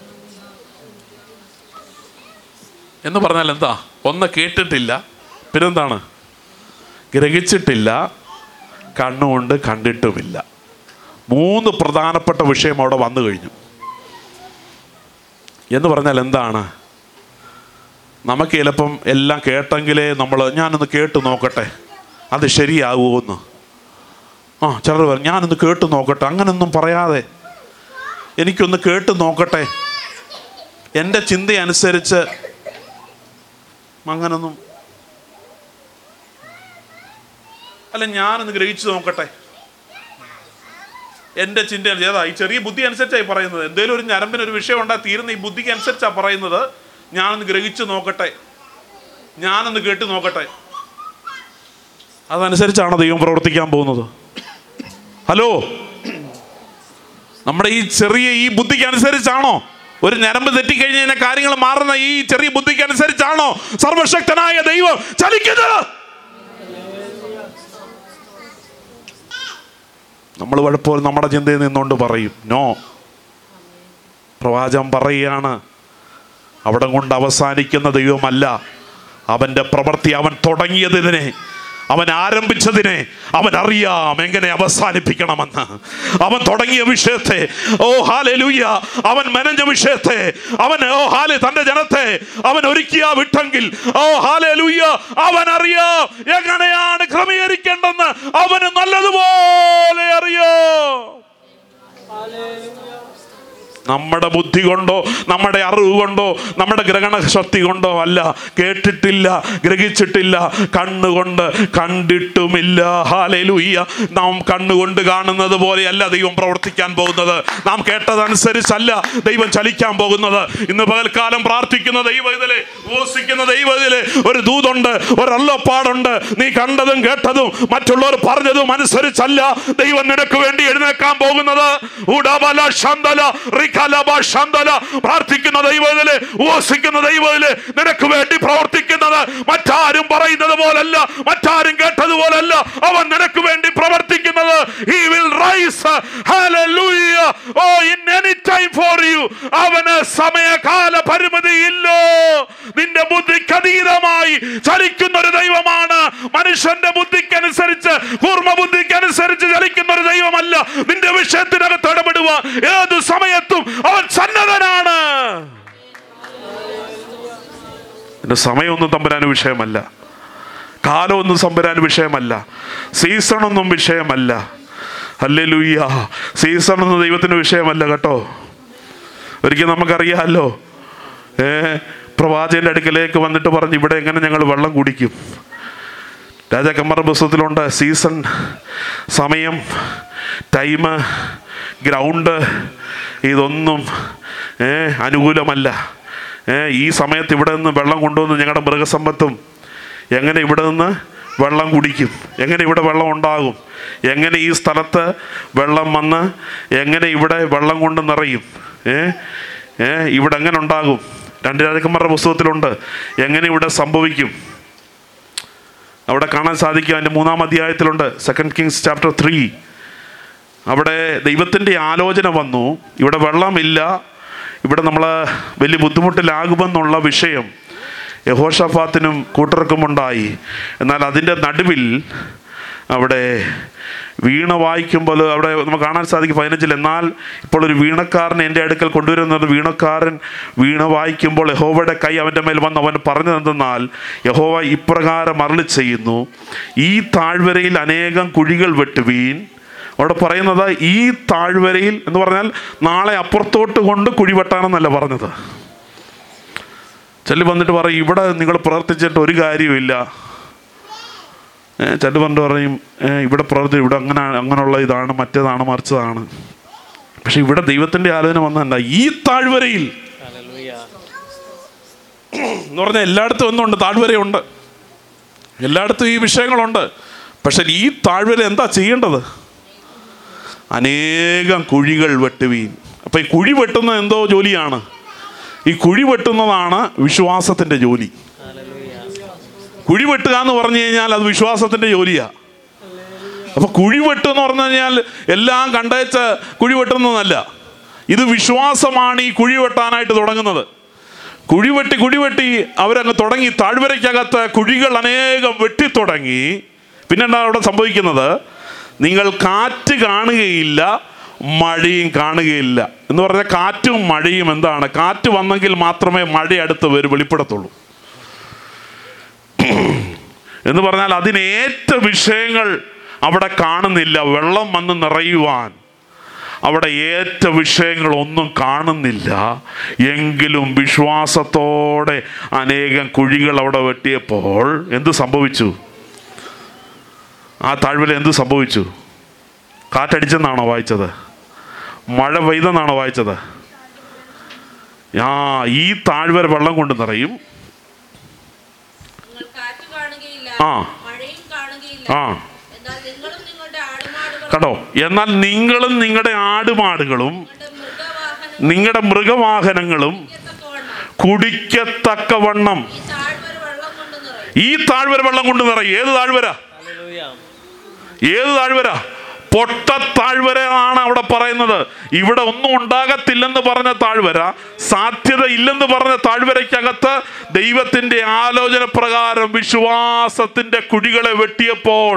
എന്ന് പറഞ്ഞാൽ എന്താ ഒന്ന് കേട്ടിട്ടില്ല പിന്നെന്താണ് ഗ്രഹിച്ചിട്ടില്ല കണ്ണുകൊണ്ട് കണ്ടിട്ടുമില്ല മൂന്ന് പ്രധാനപ്പെട്ട വിഷയം അവിടെ വന്നു കഴിഞ്ഞു എന്ന് പറഞ്ഞാൽ എന്താണ് നമുക്ക് ചിലപ്പം എല്ലാം കേട്ടെങ്കിലേ നമ്മൾ ഞാനൊന്ന് കേട്ട് നോക്കട്ടെ അത് ശരിയാകുമെന്ന് ആ ചിലർ പറയും ഞാനൊന്ന് കേട്ട് നോക്കട്ടെ അങ്ങനൊന്നും പറയാതെ എനിക്കൊന്ന് കേട്ട് നോക്കട്ടെ എൻ്റെ ചിന്തയനുസരിച്ച് അങ്ങനൊന്നും അല്ല ഞാനൊന്ന് ഗ്രഹിച്ചു നോക്കട്ടെ എൻ്റെ ചിന്ത ഏതാ ഈ ചെറിയ ബുദ്ധി അനുസരിച്ചായി പറയുന്നത് എന്തേലും ഒരു ഞരമ്പിന് ഒരു വിഷയം ഉണ്ടാ തീരുന്ന ഈ ബുദ്ധിക്ക് അനുസരിച്ചാണ് പറയുന്നത് ഞാനൊന്ന് ഗ്രഹിച്ചു നോക്കട്ടെ ഞാനൊന്ന് കേട്ട് നോക്കട്ടെ അതനുസരിച്ചാണ് ദൈവം പ്രവർത്തിക്കാൻ പോകുന്നത് ഹലോ നമ്മുടെ ഈ ചെറിയ ഈ ബുദ്ധിക്ക് അനുസരിച്ചാണോ ഒരു ഞരമ്പ് തെറ്റിക്കഴിഞ്ഞ് കഴിഞ്ഞാൽ കാര്യങ്ങൾ മാറുന്ന ഈ ചെറിയ ബുദ്ധിക്ക് അനുസരിച്ചാണോ സർവശക്തനായ ദൈവം ചലിക്കുന്നത് നമ്മൾ പലപ്പോഴും നമ്മുടെ ചിന്തയിൽ നിന്നുകൊണ്ട് പറയും നോ പ്രവാചകം പറയുകയാണ് അവിടെ കൊണ്ട് അവസാനിക്കുന്ന ദൈവമല്ല അവൻ്റെ പ്രവൃത്തി അവൻ തുടങ്ങിയതിനെ അവൻ ആരംഭിച്ചതിനെ അവൻ അറിയാം എങ്ങനെ അവസാനിപ്പിക്കണമെന്ന് അവൻ തുടങ്ങിയ വിഷയത്തെ ഓ ഹാലൂയ അവൻ മെനഞ്ഞ വിഷയത്തെ അവൻ ഓ ഹാലെ തന്റെ ജനത്തെ അവൻ ഒരുക്കിയ വിട്ടെങ്കിൽ ഓ ഹാലൂയ അവൻ അറിയാം എങ്ങനെയാണ് ക്രമീകരിക്കേണ്ടെന്ന് അവന് നല്ലതുപോലെ അറിയാം നമ്മുടെ ബുദ്ധി കൊണ്ടോ നമ്മുടെ അറിവ് കൊണ്ടോ നമ്മുടെ ഗ്രഹണ ശക്തി കൊണ്ടോ അല്ല കേട്ടിട്ടില്ല ഗ്രഹിച്ചിട്ടില്ല കണ്ണുകൊണ്ട് കണ്ടിട്ടുമില്ല ഹാലലുയ്യ നാം കണ്ണുകൊണ്ട് കാണുന്നത് പോലെയല്ല ദൈവം പ്രവർത്തിക്കാൻ പോകുന്നത് നാം കേട്ടതനുസരിച്ചല്ല ദൈവം ചലിക്കാൻ പോകുന്നത് ഇന്ന് പകൽക്കാലം പ്രാർത്ഥിക്കുന്ന ദൈവം ഇതിലെ ഉപസിക്കുന്ന ദൈവം ഇതിലെ ഒരു ദൂതുണ്ട് ഒരു അള്ളപ്പാടുണ്ട് നീ കണ്ടതും കേട്ടതും മറ്റുള്ളവർ പറഞ്ഞതും അനുസരിച്ചല്ല ദൈവം നിനക്ക് വേണ്ടി എഴുന്നേക്കാൻ പോകുന്നത് ഉടബല ശന്തല റിഖലബ ശന്തല പ്രാർത്ഥിക്കുന്ന ദൈവത്തില് ഉപസിക്കുന്ന ദൈവത്തില് നിനക്ക് വേണ്ടി പ്രവർത്തിക്കുന്നത് മറ്റാരും പറയുന്നത് പോലല്ല മറ്റാരും കേട്ടതുപോലല്ല അവൻ നിനക്ക് വേണ്ടി പ്രവർത്തിക്കുന്നത് he will rise hallelujah oh in any time for you അവന് സമയകാല പരിമിതി ഇല്ലോ നിന്റെ ബുദ്ധിക്ക് അതീതമായി ചലിക്കുന്ന ഒരു ദൈവമാണ് മനുഷ്യന്റെ ബുദ്ധിക്കനുസരിച്ച് കൂർമ്മ ബുദ്ധിക്കനുസരിച്ച് ചലിക്കുന്ന ഒരു ദൈവമല്ല നിന്റെ വിഷയത്തിനകത്ത് ഇടപെടുക ഏത് സമയത്തും അവൻ സന്നദ്ധനാണ് നിന്റെ സമയമൊന്നും തമ്പുരാൻ വിഷയമല്ല കാലമൊന്നും തമ്പുരാൻ വിഷയമല്ല സീസണൊന്നും വിഷയമല്ല അല്ലേ ലൂയ്യ സീസൺ ഒന്നും ദൈവത്തിന് വിഷയമല്ല കേട്ടോ ഒരിക്കൽ നമുക്കറിയാമല്ലോ ഏ പ്രവാചകന്റെ അടുക്കലേക്ക് വന്നിട്ട് പറഞ്ഞ് ഇവിടെ എങ്ങനെ ഞങ്ങൾ വെള്ളം കുടിക്കും രാജാക്കന്മാരുടെ പുസ്തകത്തിലുണ്ട് സീസൺ സമയം ടൈം ഗ്രൗണ്ട് ഇതൊന്നും ഏ അനുകൂലമല്ല ഏ ഈ സമയത്ത് ഇവിടെ നിന്ന് വെള്ളം കൊണ്ടുവന്ന് ഞങ്ങളുടെ മൃഗസമ്പത്തും എങ്ങനെ ഇവിടെ നിന്ന് വെള്ളം കുടിക്കും എങ്ങനെ ഇവിടെ വെള്ളം ഉണ്ടാകും എങ്ങനെ ഈ സ്ഥലത്ത് വെള്ളം വന്ന് എങ്ങനെ ഇവിടെ വെള്ളം കൊണ്ട് നിറയും ഏ ഏ ഇവിടെ എങ്ങനെ ഉണ്ടാകും രണ്ട് രാജാക്കന്മാരുടെ പുസ്തകത്തിലുണ്ട് എങ്ങനെ ഇവിടെ സംഭവിക്കും അവിടെ കാണാൻ സാധിക്കും അതിൻ്റെ മൂന്നാം അധ്യായത്തിലുണ്ട് സെക്കൻഡ് കിങ്സ് ചാപ്റ്റർ ത്രീ അവിടെ ദൈവത്തിൻ്റെ ആലോചന വന്നു ഇവിടെ വെള്ളമില്ല ഇവിടെ നമ്മൾ വലിയ ബുദ്ധിമുട്ടിലാകുമെന്നുള്ള വിഷയം യഹോഷഫാത്തിനും കൂട്ടർക്കും ഉണ്ടായി എന്നാൽ അതിൻ്റെ നടുവിൽ അവിടെ വീണ വായിക്കുമ്പോൾ അവിടെ നമുക്ക് കാണാൻ സാധിക്കും പതിനഞ്ചിൽ എന്നാൽ ഇപ്പോൾ ഒരു വീണക്കാരനെ എൻ്റെ അടുക്കൽ കൊണ്ടുവരുന്നത് വീണക്കാരൻ വീണ വായിക്കുമ്പോൾ യഹോവയുടെ കൈ അവൻ്റെ മേൽ വന്ന് അവൻ പറഞ്ഞത് എന്തെന്നാൽ യഹോവ ഇപ്രകാരം അരളി ചെയ്യുന്നു ഈ താഴ്വരയിൽ അനേകം കുഴികൾ വെട്ടുവീൻ അവിടെ പറയുന്നത് ഈ താഴ്വരയിൽ എന്ന് പറഞ്ഞാൽ നാളെ അപ്പുറത്തോട്ട് കൊണ്ട് കുഴി വെട്ടാനെന്നല്ല പറഞ്ഞത് ചെല്ലി വന്നിട്ട് പറയും ഇവിടെ നിങ്ങൾ പ്രവർത്തിച്ചിട്ട് ഒരു കാര്യവുമില്ല ചെല്ലു പറഞ്ഞിട്ട് പറയും "ഏ, ഇവിടെ പ്രവർത്തി ഇവിടെ അങ്ങനെ അങ്ങനെയുള്ള ഇതാണ് മറ്റേതാണ് മറിച്ചതാണ് പക്ഷെ ഇവിടെ ദൈവത്തിൻ്റെ ആലോചന വന്നതല്ല ഈ താഴ്വരയിൽ ഹല്ലേലൂയ എന്ന് പറഞ്ഞാൽ എല്ലായിടത്തും ഒന്നുണ്ട് താഴ്വരയുണ്ട് എല്ലായിടത്തും ഈ വിഷയങ്ങളുണ്ട് പക്ഷെ ഈ താഴ്വര എന്താ ചെയ്യേണ്ടത് അനേകം കുഴികൾ വെട്ടുവീൻ അപ്പം ഈ കുഴി വെട്ടുന്നത് എന്തോ ജോലിയാണ് ഈ കുഴി വെട്ടുന്നതാണ് വിശ്വാസത്തിൻ്റെ ജോലി ഹല്ലേലൂയ കുഴി വെട്ടുക എന്ന് പറഞ്ഞു കഴിഞ്ഞാൽ അത് വിശ്വാസത്തിൻ്റെ ജോലിയാണ് അപ്പൊ കുഴി വെട്ടുക എന്ന് പറഞ്ഞു കഴിഞ്ഞാൽ എല്ലാം കണ്ടേച്ച് കുഴി വെട്ടുന്നതല്ല ഇത് വിശ്വാസമാണ് ഈ കുഴി വെട്ടാനായിട്ട് തുടങ്ങുന്നത് കുഴി വെട്ടി കുഴി വെട്ടി അവരങ്ങ് തുടങ്ങി താഴ്വരയ്ക്കകത്ത് കുഴികൾ അനേകം വെട്ടിത്തുടങ്ങി പിന്നെന്താ അവിടെ സംഭവിക്കുന്നത് നിങ്ങൾ കാറ്റ് കാണുകയില്ല മഴയും കാണുകയില്ല എന്ന് പറഞ്ഞാൽ കാറ്റും മഴയും എന്താണ് കാറ്റ് വന്നെങ്കിൽ മാത്രമേ മഴ അടുത്ത് വരും വെളിപ്പെടത്തുള്ളൂ എന്ന് പറഞ്ഞാൽ അതിനേറ്റ വിഷയങ്ങൾ അവിടെ കാണുന്നില്ല വെള്ളം വന്ന് നിറയുവാൻ അവിടെ ഏറ്റ വിഷയങ്ങൾ ഒന്നും കാണുന്നില്ല എങ്കിലും വിശ്വാസത്തോടെ അനേകം കുഴികൾ അവിടെ വെട്ടിയപ്പോൾ എന്ത് സംഭവിച്ചു ആ താഴ്വര എന്ത് സംഭവിച്ചു കാറ്റടിച്ചെന്നാണോ വായിച്ചത് മഴ പെയ്തെന്നാണോ വായിച്ചത് ആ ഈ താഴ്വര വെള്ളം കൊണ്ട് നിറയും നിങ്ങൾ കാറ്റ് കാണുകയില്ല ആ. മഴയും കാണുകയില്ല ആ എന്നാൽ നിങ്ങളും നിങ്ങളുടെ ആടുമാടുകളും കണ്ടോ എന്നാൽ നിങ്ങളും നിങ്ങളുടെ ആടുമാടുകളും നിങ്ങളുടെ നിങ്ങളുടെ മൃഗവാഹനം മൃഗവാഹനങ്ങളും കുടിക്കത്തക്കവണ്ണം ഈ താഴ്വര വെള്ളം കൊണ്ട് നിറയും ഈ താഴ്വര വെള്ളം കൊണ്ട് നിറയും ഏത് താഴ്വര ഹല്ലേലൂയ ഏത് താഴ്വര പൊട്ടത്താഴ്വരയാണ് അവിടെ പറയുന്നത് ഇവിടെ ഒന്നും ഉണ്ടാകത്തില്ലെന്ന് പറഞ്ഞ താഴ്വര സാധ്യത ഇല്ലെന്ന് പറഞ്ഞ താഴ്വരയ്ക്കകത്ത് ദൈവത്തിന്റെ ആലോചന പ്രകാരം വിശ്വാസത്തിന്റെ കുഴികളെ വെട്ടിയപ്പോൾ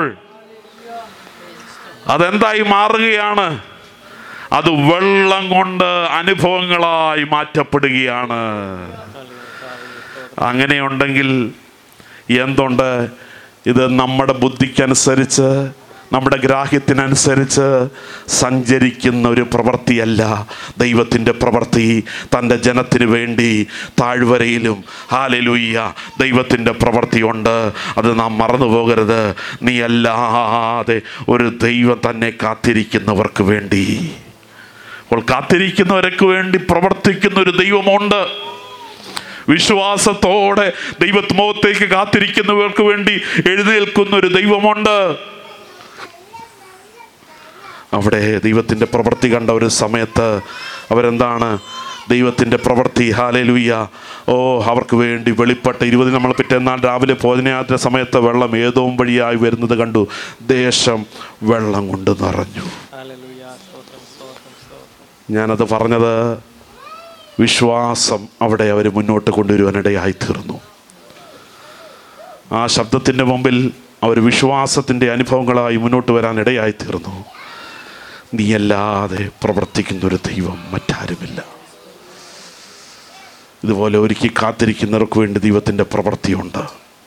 അതെന്തായി മാറുകയാണ് അത് വെള്ളം കൊണ്ട് അനുഭവങ്ങളായി മാറ്റപ്പെടുകയാണ് അങ്ങനെയുണ്ടെങ്കിൽ എന്തുണ്ട് ഇത് നമ്മുടെ ബുദ്ധിക്കനുസരിച്ച് നമ്മുടെ ഗ്രാഹ്യത്തിനനുസരിച്ച് സഞ്ചരിക്കുന്ന ഒരു പ്രവൃത്തിയല്ല ദൈവത്തിൻ്റെ പ്രവൃത്തി തൻ്റെ ജനത്തിന് വേണ്ടി താഴ്വരയിലും ഹാലലുയ്യ ദൈവത്തിൻ്റെ പ്രവൃത്തിയുണ്ട് അത് നാം മറന്നു പോകരുത് നീ അല്ലാതെ ഒരു ദൈവം തന്നെ കാത്തിരിക്കുന്നവർക്ക് വേണ്ടി അപ്പോൾ കാത്തിരിക്കുന്നവർക്ക് വേണ്ടി പ്രവർത്തിക്കുന്ന ഒരു ദൈവമുണ്ട് വിശ്വാസത്തോടെ ദൈവത്മോത്തേക്ക് കാത്തിരിക്കുന്നവർക്ക് വേണ്ടി എഴുന്നേൽക്കുന്ന ഒരു ദൈവമുണ്ട് അവിടെ ദൈവത്തിൻ്റെ പ്രവൃത്തി കണ്ട ഒരു സമയത്ത് അവരെന്താണ് ദൈവത്തിൻ്റെ പ്രവൃത്തി ഹാലലുയ്യ ഓ അവർക്ക് വേണ്ടി വെളിപ്പെട്ട ഇരുപതിന് നമ്മൾ പിറ്റേന്നാൾ രാവിലെ ഭോജനയാത്ര സമയത്ത് വെള്ളം ഏതോ വഴിയായി വരുന്നത് കണ്ടു ദേശം വെള്ളം കൊണ്ട് നിറഞ്ഞു ഹല്ലേലൂയ സ്തോത്രം സ്തോത്രം സ്തോത്രം ഞാനത് പറഞ്ഞത് വിശ്വാസം അവിടെ അവർ മുന്നോട്ട് കൊണ്ടുവരുവാനിടയായി തീർന്നു ആ ശബ്ദത്തിൻ്റെ മുമ്പിൽ അവർ വിശ്വാസത്തിൻ്റെ അനുഭവങ്ങളായി മുന്നോട്ട് വരാൻ ഇടയായി തീർന്നു നീയല്ലാതെ പ്രവർത്തിക്കുന്ന ഒരു ദൈവം മറ്റാരുമില്ല ഇതുപോലെ ഒരുക്കി കാത്തിരിക്കുന്നവർക്ക് വേണ്ടി ദൈവത്തിൻ്റെ പ്രവൃത്തിയുണ്ട്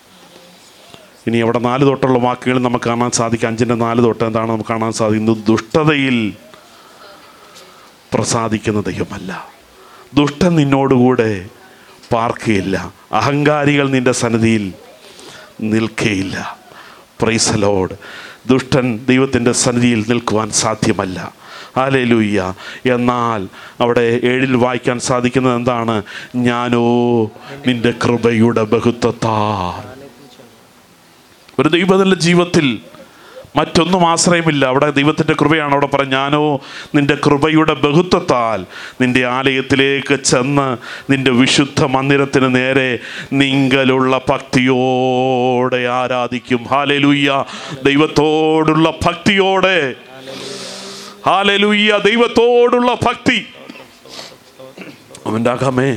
ഇനി അവിടെ നാല് തൊട്ടുള്ള വാക്കുകൾ നമുക്ക് കാണാൻ സാധിക്കും അഞ്ചിൻ്റെ നാല് തൊട്ട് എന്താണ് നമുക്ക് കാണാൻ സാധിക്കുന്നത് ദുഷ്ടതയിൽ പ്രസാദിക്കുന്ന ദൈവമല്ല ദുഷ്ടൻ നിന്നോടുകൂടെ പാർക്കുകയില്ല അഹങ്കാരികൾ നിന്റെ സന്നിധിയിൽ നിൽക്കുകയില്ല പ്രൈസലോഡ് ദുഷ്ടൻ ദൈവത്തിൻ്റെ സന്നിധിയിൽ നിൽക്കുവാൻ സാധ്യമല്ല ആലേലൂയ്യ എന്നാൽ അവിടെ ഏഴിൽ വായിക്കാൻ സാധിക്കുന്നത് എന്താണ് ഞാനോ നിന്റെ കൃപയുടെ ബഹുത്വത്താൽ ഒരു ദൈവത്തിൻ്റെ ജീവിതത്തിൽ മറ്റൊന്നും ആശ്രയമില്ല അവിടെ ദൈവത്തിൻ്റെ കൃപയാണ് അവിടെ പറഞ്ഞ ഞാനോ നിന്റെ കൃപയുടെ ബഹുത്വത്താൽ നിന്റെ ആലയത്തിലേക്ക് ചെന്ന് നിന്റെ വിശുദ്ധ മന്ദിരത്തിന് നേരെ നിങ്കലുള്ള ഭക്തിയോടെ ആരാധിക്കും ഹാലലുയ്യ ദൈവത്തോടുള്ള ഭക്തിയോടെ ഹാലലുയ്യ ദൈവത്തോടുള്ള ഭക്തി അവൻ്റെ അകമേ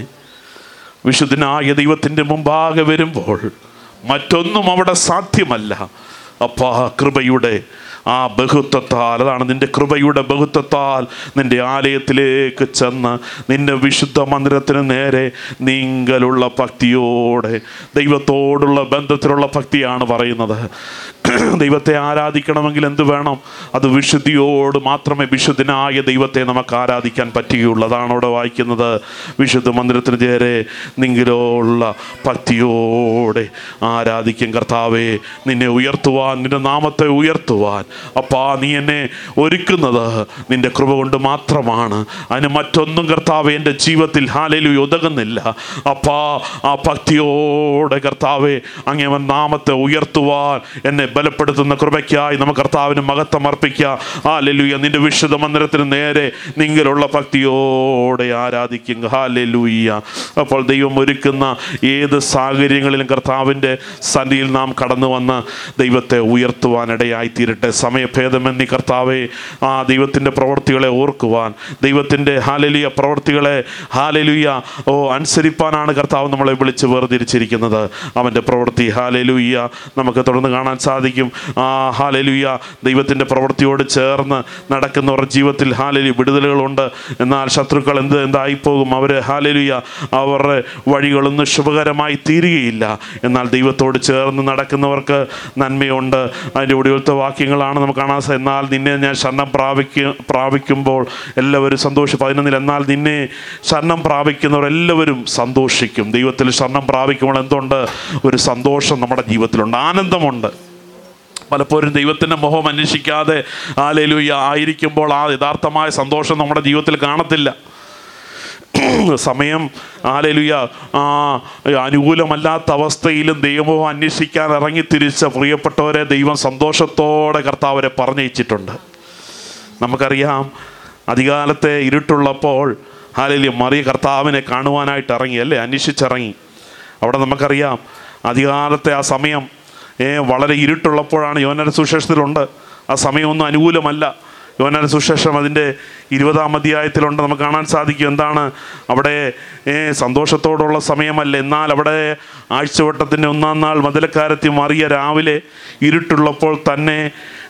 വിശുദ്ധനായ ദൈവത്തിൻ്റെ മുമ്പാകെ വരുമ്പോൾ മറ്റൊന്നും അവിടെ സാധ്യമല്ല അപ്പാ കൃപയുടെ ആ ബഹുത്വത്താൽ അതാണ് നിന്റെ കൃപയുടെ ബഹുത്വത്താൽ നിന്റെ ആലയത്തിലേക്ക് ചെന്ന് നിന്റെ വിശുദ്ധ മന്ദിരത്തിന് നേരെ നീങ്കലുള്ള ഭക്തിയോടെ ദൈവത്തോടുള്ള ബന്ധത്തിലുള്ള ഭക്തിയാണ് പറയുന്നത് ദൈവത്തെ ആരാധിക്കണമെങ്കിൽ എന്ത് വേണം അത് വിശുദ്ധിയോട് മാത്രമേ വിശുദ്ധനായ ദൈവത്തെ നമുക്ക് ആരാധിക്കാൻ പറ്റുകയുള്ളൂ അതാണ് അവിടെ വായിക്കുന്നത് വിശുദ്ധ മന്ദിരത്തിന് നേരെ നിങ്കിലുള്ള ഭക്തിയോടെ ആരാധിക്കും കർത്താവേ നിന്നെ ഉയർത്തുവാൻ നിന്റെ നാമത്തെ ഉയർത്തുവാൻ അപ്പാ നീ എന്നെ ഒരുക്കുന്നത് നിന്റെ കൃപ കൊണ്ട് മാത്രമാണ് അതിന് മറ്റൊന്നും കർത്താവെ എൻ്റെ ജീവിതത്തിൽ ഹാലലു ഒതുങ്ങുന്നില്ല അപ്പാ ആ ഭക്തിയോടെ കർത്താവെ അങ്ങേവൻ നാമത്തെ ഉയർത്തുവാൻ എന്നെ ബലപ്പെടുത്തുന്ന കൃപയ്ക്കായി നമുക്ക് കർത്താവിന് മഹത്വം അർപ്പിക്കുക ആ ലെലുയ നിന്റെ വിശുദ്ധ മന്ദിരത്തിന് നേരെ നിങ്കിലുള്ള ഭക്തിയോടെ ആരാധിക്കും ഹാലെലൂയ്യ അപ്പോൾ ദൈവം ഒരുക്കുന്ന ഏത് സാഹചര്യങ്ങളിലും കർത്താവിൻ്റെ സന്നിധിയിൽ നാം കടന്നു വന്ന് ദൈവത്തെ ഉയർത്തുവാനിടയായി തീരട്ടെ സമയഭേദമെന്നി കർത്താവെ ആ ദൈവത്തിൻ്റെ പ്രവൃത്തികളെ ഓർക്കുവാൻ ദൈവത്തിൻ്റെ ഹാലലിയ പ്രവൃത്തികളെ ഹാലലുയ ഓ അനുസരിപ്പാനാണ് കർത്താവ് നമ്മളെ വിളിച്ച് വേർതിരിച്ചിരിക്കുന്നത് അവൻ്റെ പ്രവൃത്തി ഹാലലുയ്യ നമുക്ക് തുടർന്ന് കാണാൻ സാധിക്കും ആ ഹാലലുയ്യ ദൈവത്തിൻ്റെ പ്രവൃത്തിയോട് ചേർന്ന് നടക്കുന്നവരുടെ ജീവിതത്തിൽ ഹാലലി വിടുതലുകളുണ്ട് എന്നാൽ ശത്രുക്കൾ എന്ത് എന്തായിപ്പോകും അവർ ഹാലലുയ്യ അവരുടെ വഴികളൊന്നും ശുഭകരമായി തീരുകയില്ല എന്നാൽ ദൈവത്തോട് ചേർന്ന് നടക്കുന്നവർക്ക് നന്മയുണ്ട് അതിൻ്റെ ഒടുവിലത്തെ വാക്യങ്ങളാണ് നമുക്ക് കാണാൻ സാ- എന്നാൽ നിന്നെ ഞാൻ ശരണം പ്രാപിക്ക പ്രാപിക്കുമ്പോൾ എല്ലാവരും സന്തോഷം പതിനൊന്നിൽ എന്നാൽ നിന്നെ ശരണം പ്രാപിക്കുന്നവർ എല്ലാവരും സന്തോഷിക്കും ദൈവത്തിൽ ശരണം പ്രാപിക്കുമ്പോൾ എന്തുണ്ട് ഒരു സന്തോഷം നമ്മുടെ ജീവിതത്തിലുണ്ട് ആനന്ദമുണ്ട് പലപ്പോഴും ദൈവത്തിൻ്റെ മുഖം അന്വേഷിക്കാതെ ആലേലുയ്യ ആയിരിക്കുമ്പോൾ ആ യഥാർത്ഥമായ സന്തോഷം നമ്മുടെ ജീവിതത്തിൽ കാണത്തില്ല സമയം ആലേലുയ ആ അനുകൂലമല്ലാത്ത അവസ്ഥയിലും ദൈവം അന്വേഷിക്കാൻ ഇറങ്ങി തിരിച്ച പ്രിയപ്പെട്ടവരെ ദൈവം സന്തോഷത്തോടെ കർത്താവരെ പറഞ്ഞയച്ചിട്ടുണ്ട് നമുക്കറിയാം അധികാലത്തെ ഇരുട്ടുള്ളപ്പോൾ ഹാലല്യ മറിയ കർത്താവിനെ കാണുവാനായിട്ട് ഇറങ്ങി അല്ലേ അന്വേഷിച്ചിറങ്ങി അവിടെ നമുക്കറിയാം അധികാലത്തെ ആ സമയം ഏ, വളരെ ഇരുട്ടുള്ളപ്പോഴാണ് യോനര സുശേഷത്തിലുണ്ട് ആ സമയമൊന്നും അനുകൂലമല്ല യോനാൻ സുശേഷം അതിൻ്റെ ഇരുപതാം അധ്യായത്തിലുണ്ട് നമുക്ക് കാണാൻ സാധിക്കും എന്താണ് അവിടെ ഏ, സന്തോഷത്തോടുള്ള സമയമല്ല എന്നാൽ അവിടെ ആഴ്ചവട്ടത്തിൻ്റെ ഒന്നാം നാൾ മതിലക്കാരത്തി മറിയ രാവിലെ ഇരുട്ടുള്ളപ്പോൾ തന്നെ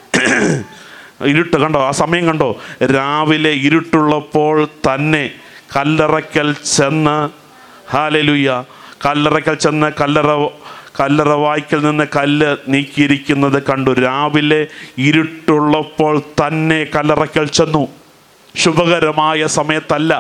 ഇരുട്ട് കണ്ടോ ആ സമയം കണ്ടോ രാവിലെ ഇരുട്ടുള്ളപ്പോൾ തന്നെ കല്ലറയ്ക്കൽ ചെന്ന് ഹാലലുയ്യ കല്ലറയ്ക്കൽ ചെന്ന് കല്ലറ കല്ലറ വായ്ക്കൽ നിന്ന് കല്ല് നീക്കിയിരിക്കുന്നത് കണ്ടു രാവിലെ ഇരുട്ടുള്ളപ്പോൾ തന്നെ കല്ലറയ്ക്കൽ ചെന്നു ശുഭകരമായ സമയത്തല്ല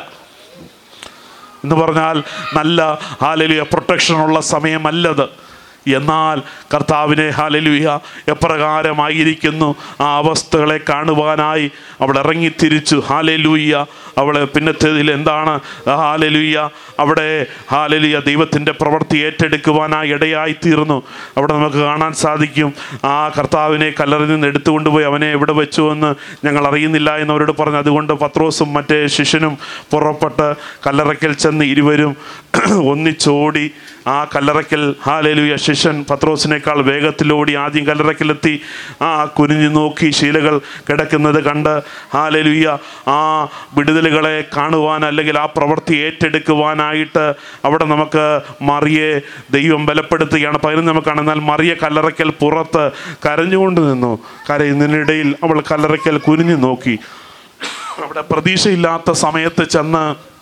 എന്ന് പറഞ്ഞാൽ നല്ല ഹാലലുയ പ്രൊട്ടക്ഷനുള്ള സമയമല്ലത് എന്നാൽ കർത്താവിനെ ഹാലലുയ എപ്രകാരമായിരിക്കുന്നു ആ അവസ്ഥകളെ കാണുവാനായി അവൾ ഇറങ്ങിത്തിരിച്ചു ഹാലലുയ്യ അവളെ പിന്നത്തേതിൽ എന്താണ് ഹാലലുയ്യ അവിടെ ഹാലലുയ ദൈവത്തിൻ്റെ പ്രവൃത്തി ഏറ്റെടുക്കുവാനായി ഇടയായി തീർന്നു അവിടെ നമുക്ക് കാണാൻ സാധിക്കും ആ കർത്താവിനെ കല്ലറിൽ നിന്ന് എടുത്തുകൊണ്ടുപോയി അവനെ എവിടെ വെച്ചു എന്ന് ഞങ്ങൾ അറിയുന്നില്ല എന്ന് അവരോട് പറഞ്ഞു അതുകൊണ്ട് പത്രോസും മറ്റേ ശിഷ്യനും പുറപ്പെട്ട് കല്ലറയ്ക്കൽ ചെന്ന് ഇരുവരും ഒന്നിച്ചോടി ആ കല്ലറയ്ക്കൽ ഹാലേലുയ ശിഷ്യൻ പത്രോസിനേക്കാൾ വേഗത്തിലോടി ആദ്യം കല്ലറയ്ക്കലെത്തി ആ കുനിഞ്ഞു നോക്കി ശീലകൾ കിടക്കുന്നത് കണ്ട് ഹാലേലുയ ആ വിടുതലുകളെ കാണുവാൻ അല്ലെങ്കിൽ ആ പ്രവൃത്തി ഏറ്റെടുക്കുവാനായിട്ട് അവിടെ നമുക്ക് മറിയെ ദൈവം ബലപ്പെടുത്തുകയാണ് പതിനൊന്ന് നമുക്ക് കാണാം എന്നാൽ മറിയ കല്ലറയ്ക്കൽ പുറത്ത് കരഞ്ഞുകൊണ്ട് നിന്നു കരയുന്നതിനിടയിൽ അവൾ കല്ലറയ്ക്കൽ കുനിഞ്ഞു നോക്കി അവിടെ പ്രതീക്ഷയില്ലാത്ത സമയത്ത് ചെന്ന്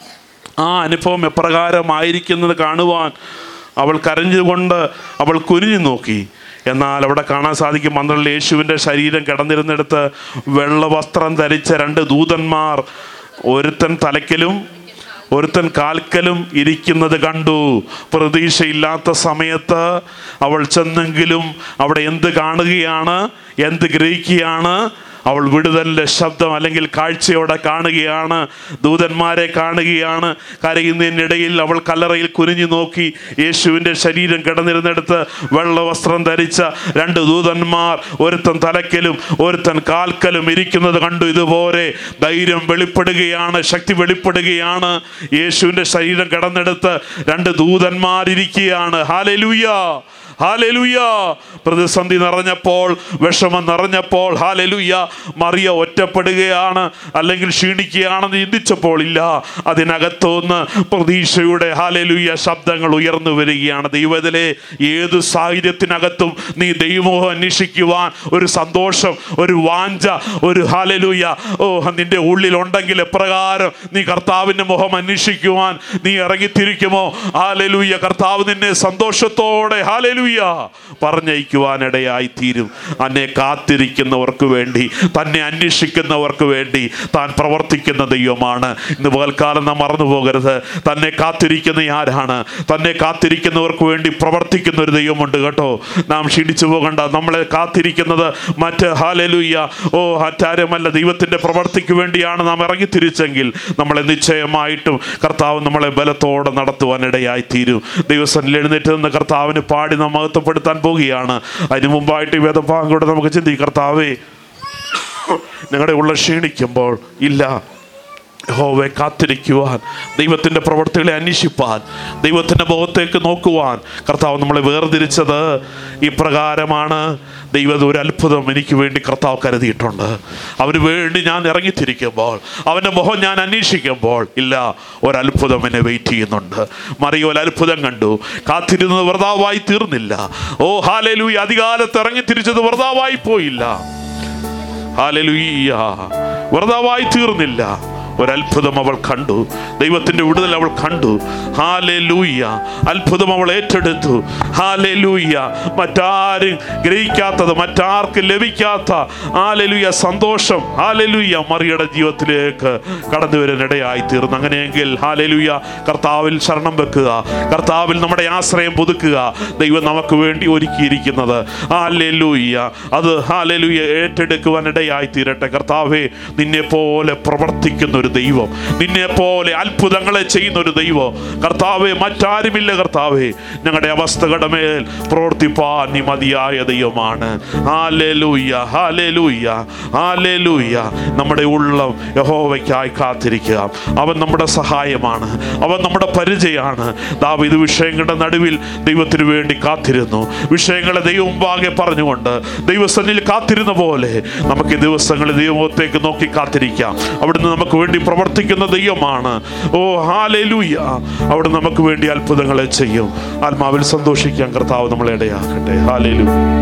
ആ അനുഭവം എപ്രകാരമായിരിക്കുന്നത് കാണുവാൻ അവൾ കരഞ്ഞുകൊണ്ട് അവൾ കുനിഞ്ഞു നോക്കി എന്നാൽ അവിടെ കാണാൻ സാധിക്കും പന്ത്രണ്ടിൽ യേശുവിൻ്റെ ശരീരം കിടന്നിരുന്നിടത്ത് വെള്ള വസ്ത്രം ധരിച്ച രണ്ട് ദൂതന്മാർ ഒരുത്തൻ തലയ്ക്കലും ഒരുത്തൻ കാൽക്കലും ഇരിക്കുന്നത് കണ്ടു പ്രതീക്ഷയില്ലാത്ത സമയത്ത് അവൾ ചെന്നെങ്കിലും അവിടെ എന്ത് കാണുകയാണ് എന്ത് ഗ്രഹിക്കുകയാണ് അവൾ വിടുതലിൻ്റെ ശബ്ദം അല്ലെങ്കിൽ കാഴ്ചയോടെ കാണുകയാണ് ദൂതന്മാരെ കാണുകയാണ് കരയുന്നതിനിടയിൽ അവൾ കല്ലറയിൽ കുനിഞ്ഞു നോക്കി യേശുവിൻ്റെ ശരീരം കിടന്നിരുന്നിടത്ത് വെള്ള വസ്ത്രം ധരിച്ച രണ്ട് ദൂതന്മാർ ഒരുത്തൻ തലക്കലും ഒരുത്തൻ കാൽക്കലും ഇരിക്കുന്നത് കണ്ടു ഇതുപോലെ ധൈര്യം വെളിപ്പെടുകയാണ് ശക്തി വെളിപ്പെടുകയാണ് യേശുവിൻ്റെ ശരീരം കിടന്നെടുത്ത് രണ്ട് ദൂതന്മാരിയ്ക്കുകയാണ് ഹാലലുയ്യ ഹാലലുയ്യ പ്രതിസന്ധി നിറഞ്ഞപ്പോൾ വിഷമം നിറഞ്ഞപ്പോൾ ഹാലലുയ്യ മറിയ ഒറ്റപ്പെടുകയാണ് അല്ലെങ്കിൽ ക്ഷീണിക്കുകയാണെന്ന് ചിന്തിച്ചപ്പോൾ ഇല്ല അതിനകത്തുനിന്ന് പ്രതീക്ഷയുടെ ഹാലലുയ്യ ശബ്ദങ്ങൾ ഉയർന്നു വരികയാണ് ദൈവത്തിലെ ഏത് സാഹചര്യത്തിനകത്തും നീ ദൈവമോഹം അന്വേഷിക്കുവാൻ ഒരു സന്തോഷം ഒരു വാഞ്ച ഒരു ഹാലലുയ്യ ഓ നിന്റെ ഉള്ളിലുണ്ടെങ്കിൽ എപ്രകാരം നീ കർത്താവിൻ്റെ മുഖം അന്വേഷിക്കുവാൻ നീ ഇറങ്ങിത്തിരിക്കുമോ ഹാലലുയ്യ കർത്താവ് നിന്നെ സന്തോഷത്തോടെ ഹാലലുയ്യ പറഞ്ഞയക്കുവാനിടയായി തീരും അന്നെ കാത്തിരിക്കുന്നവർക്ക് വേണ്ടി തന്നെ അന്വേഷിക്കുന്നവർക്ക് വേണ്ടി താൻ പ്രവർത്തിക്കുന്ന ദൈവമാണ് ഇന്ന് പകൽക്കാലം നാം മറന്നു പോകരുത് തന്നെ കാത്തിരിക്കുന്ന ആരാണ് തന്നെ കാത്തിരിക്കുന്നവർക്ക് വേണ്ടി പ്രവർത്തിക്കുന്ന ഒരു ദൈവമുണ്ട് കേട്ടോ നാം ക്ഷീണിച്ചു പോകണ്ട നമ്മളെ കാത്തിരിക്കുന്നത് മറ്റ് ഹാലലുയ്യ ഓ മറ്റാരുമല്ല ദൈവത്തിൻ്റെ പ്രവർത്തിക്ക് വേണ്ടിയാണ് നാം ഇറങ്ങിത്തിരിച്ചെങ്കിൽ നമ്മളെ നിശ്ചയമായിട്ടും കർത്താവ് നമ്മളെ ബലത്തോടെ നടത്തുവാനിടയായി തീരും ദൈവസനിൽ എഴുന്നേറ്റ് നിന്ന് കർത്താവിന് പാടി നാം മഹത്വപ്പെടുത്താൻ പോവുകയാണ് അതിന് മുമ്പായിട്ട് ഈ വേദഭാഗം നമുക്ക് ചിന്തിക്കും കർത്താവേ നിങ്ങളുടെ ഉള്ള ക്ഷീണിക്കുമ്പോൾ ഇല്ല യഹോവയെ കാത്തിരിക്കുവാൻ ദൈവത്തിൻ്റെ പ്രവർത്തികളെ അന്വേഷിപ്പാൻ ദൈവത്തിൻ്റെ മുഖത്തേക്ക് നോക്കുവാൻ കർത്താവ് നമ്മളെ വേർതിരിച്ചത് ഇപ്രകാരമാണ് ദൈവം ഒരു അത്ഭുതം എനിക്ക് വേണ്ടി കർത്താവ് കരുതിയിട്ടുണ്ട് അവന് വേണ്ടി ഞാൻ ഇറങ്ങിത്തിരിക്കുമ്പോൾ അവൻ്റെ മുഖം ഞാൻ അന്വേഷിക്കുമ്പോൾ ഇല്ല ഒരത്ഭുതം എന്നെ വെയിറ്റ് ചെയ്യുന്നുണ്ട് മറിയ ഒരു അത്ഭുതം കണ്ടു കാത്തിരുന്നത് വ്രതാവായി തീർന്നില്ല ഓ ഹാലലു അധികാലത്ത് ഇറങ്ങിത്തിരിച്ചത് വ്രതാവായി പോയില്ല ഹാലലുയ്യ വ്രതാവായി തീർന്നില്ല ഒരത്ഭുതം അവൾ കണ്ടു ദൈവത്തിൻ്റെ വിടുതൽ അവൾ കണ്ടു ഹാലെ ലൂയ്യ അത്ഭുതം അവൾ ഏറ്റെടുത്തു ഹാലെ ലൂയ്യ മറ്റാരും ഗ്രഹിക്കാത്തത് മറ്റാർക്കും ലഭിക്കാത്ത ഹാലലുയ്യ സന്തോഷം ഹാലലുയ്യ മറിയുടെ ജീവിതത്തിലേക്ക് കടന്നു വരുന്നിടയായി തീർന്നു അങ്ങനെയെങ്കിൽ ഹാലലുയ്യ കർത്താവിൽ ശരണം വെക്കുക കർത്താവിൽ നമ്മുടെ ആശ്രയം പുതുക്കുക ദൈവം നമുക്ക് വേണ്ടി ഒരുക്കിയിരിക്കുന്നത് ഹാലലുയ്യ അത് ഹാലലുയ്യ ഏറ്റെടുക്കുവാൻ ഇടയായി തീരട്ടെ കർത്താവെ നിന്നെ പോലെ പ്രവർത്തിക്കുന്ന ഒരു ഒരു ദൈവം നിന്നെ പോലെ അത്ഭുതങ്ങളെ ചെയ്യുന്ന ഒരു ദൈവം കർത്താവെ മറ്റാരുമില്ല കർത്താവെ ഞങ്ങളുടെ അവസ്ഥകളുടെ മേൽ പ്രവർത്തിപ്പാൻ നീ മതിയായ ദൈവമാണ് ഹാലേലൂയ്യ ഹാലേലൂയ്യ ഹാലേലൂയ്യ നമ്മുടെ ഉള്ളം യഹോവയ്ക്കായി കാത്തിരിക്കുക അവൻ നമ്മുടെ സഹായമാണ് അവൻ നമ്മുടെ പരിചയമാണ് ദാവിത് വിഷയങ്ങളുടെ നടുവിൽ ദൈവത്തിന് വേണ്ടി കാത്തിരുന്നു വിഷയങ്ങളെ ദൈവം മുമ്പാകെ പറഞ്ഞുകൊണ്ട് ദൈവസന്നിൽ കാത്തിരുന്ന പോലെ നമുക്ക് ഈ ദിവസങ്ങളിൽ ദൈവത്തേക്ക് നോക്കി കാത്തിരിക്കാം അവിടുന്ന് നമുക്ക് വേണ്ടി പ്രവർത്തിക്കുന്ന ദൈവമാണ് ഓ ഹാലേലൂയ്യ അവിടെ നമുക്ക് വേണ്ടി അത്ഭുതങ്ങളെ ചെയ്യും ആത്മാവിൽ സന്തോഷിക്കാൻ കർത്താവ് നമ്മളെ ഇടയാക്കട്ടെ ഹാലേലു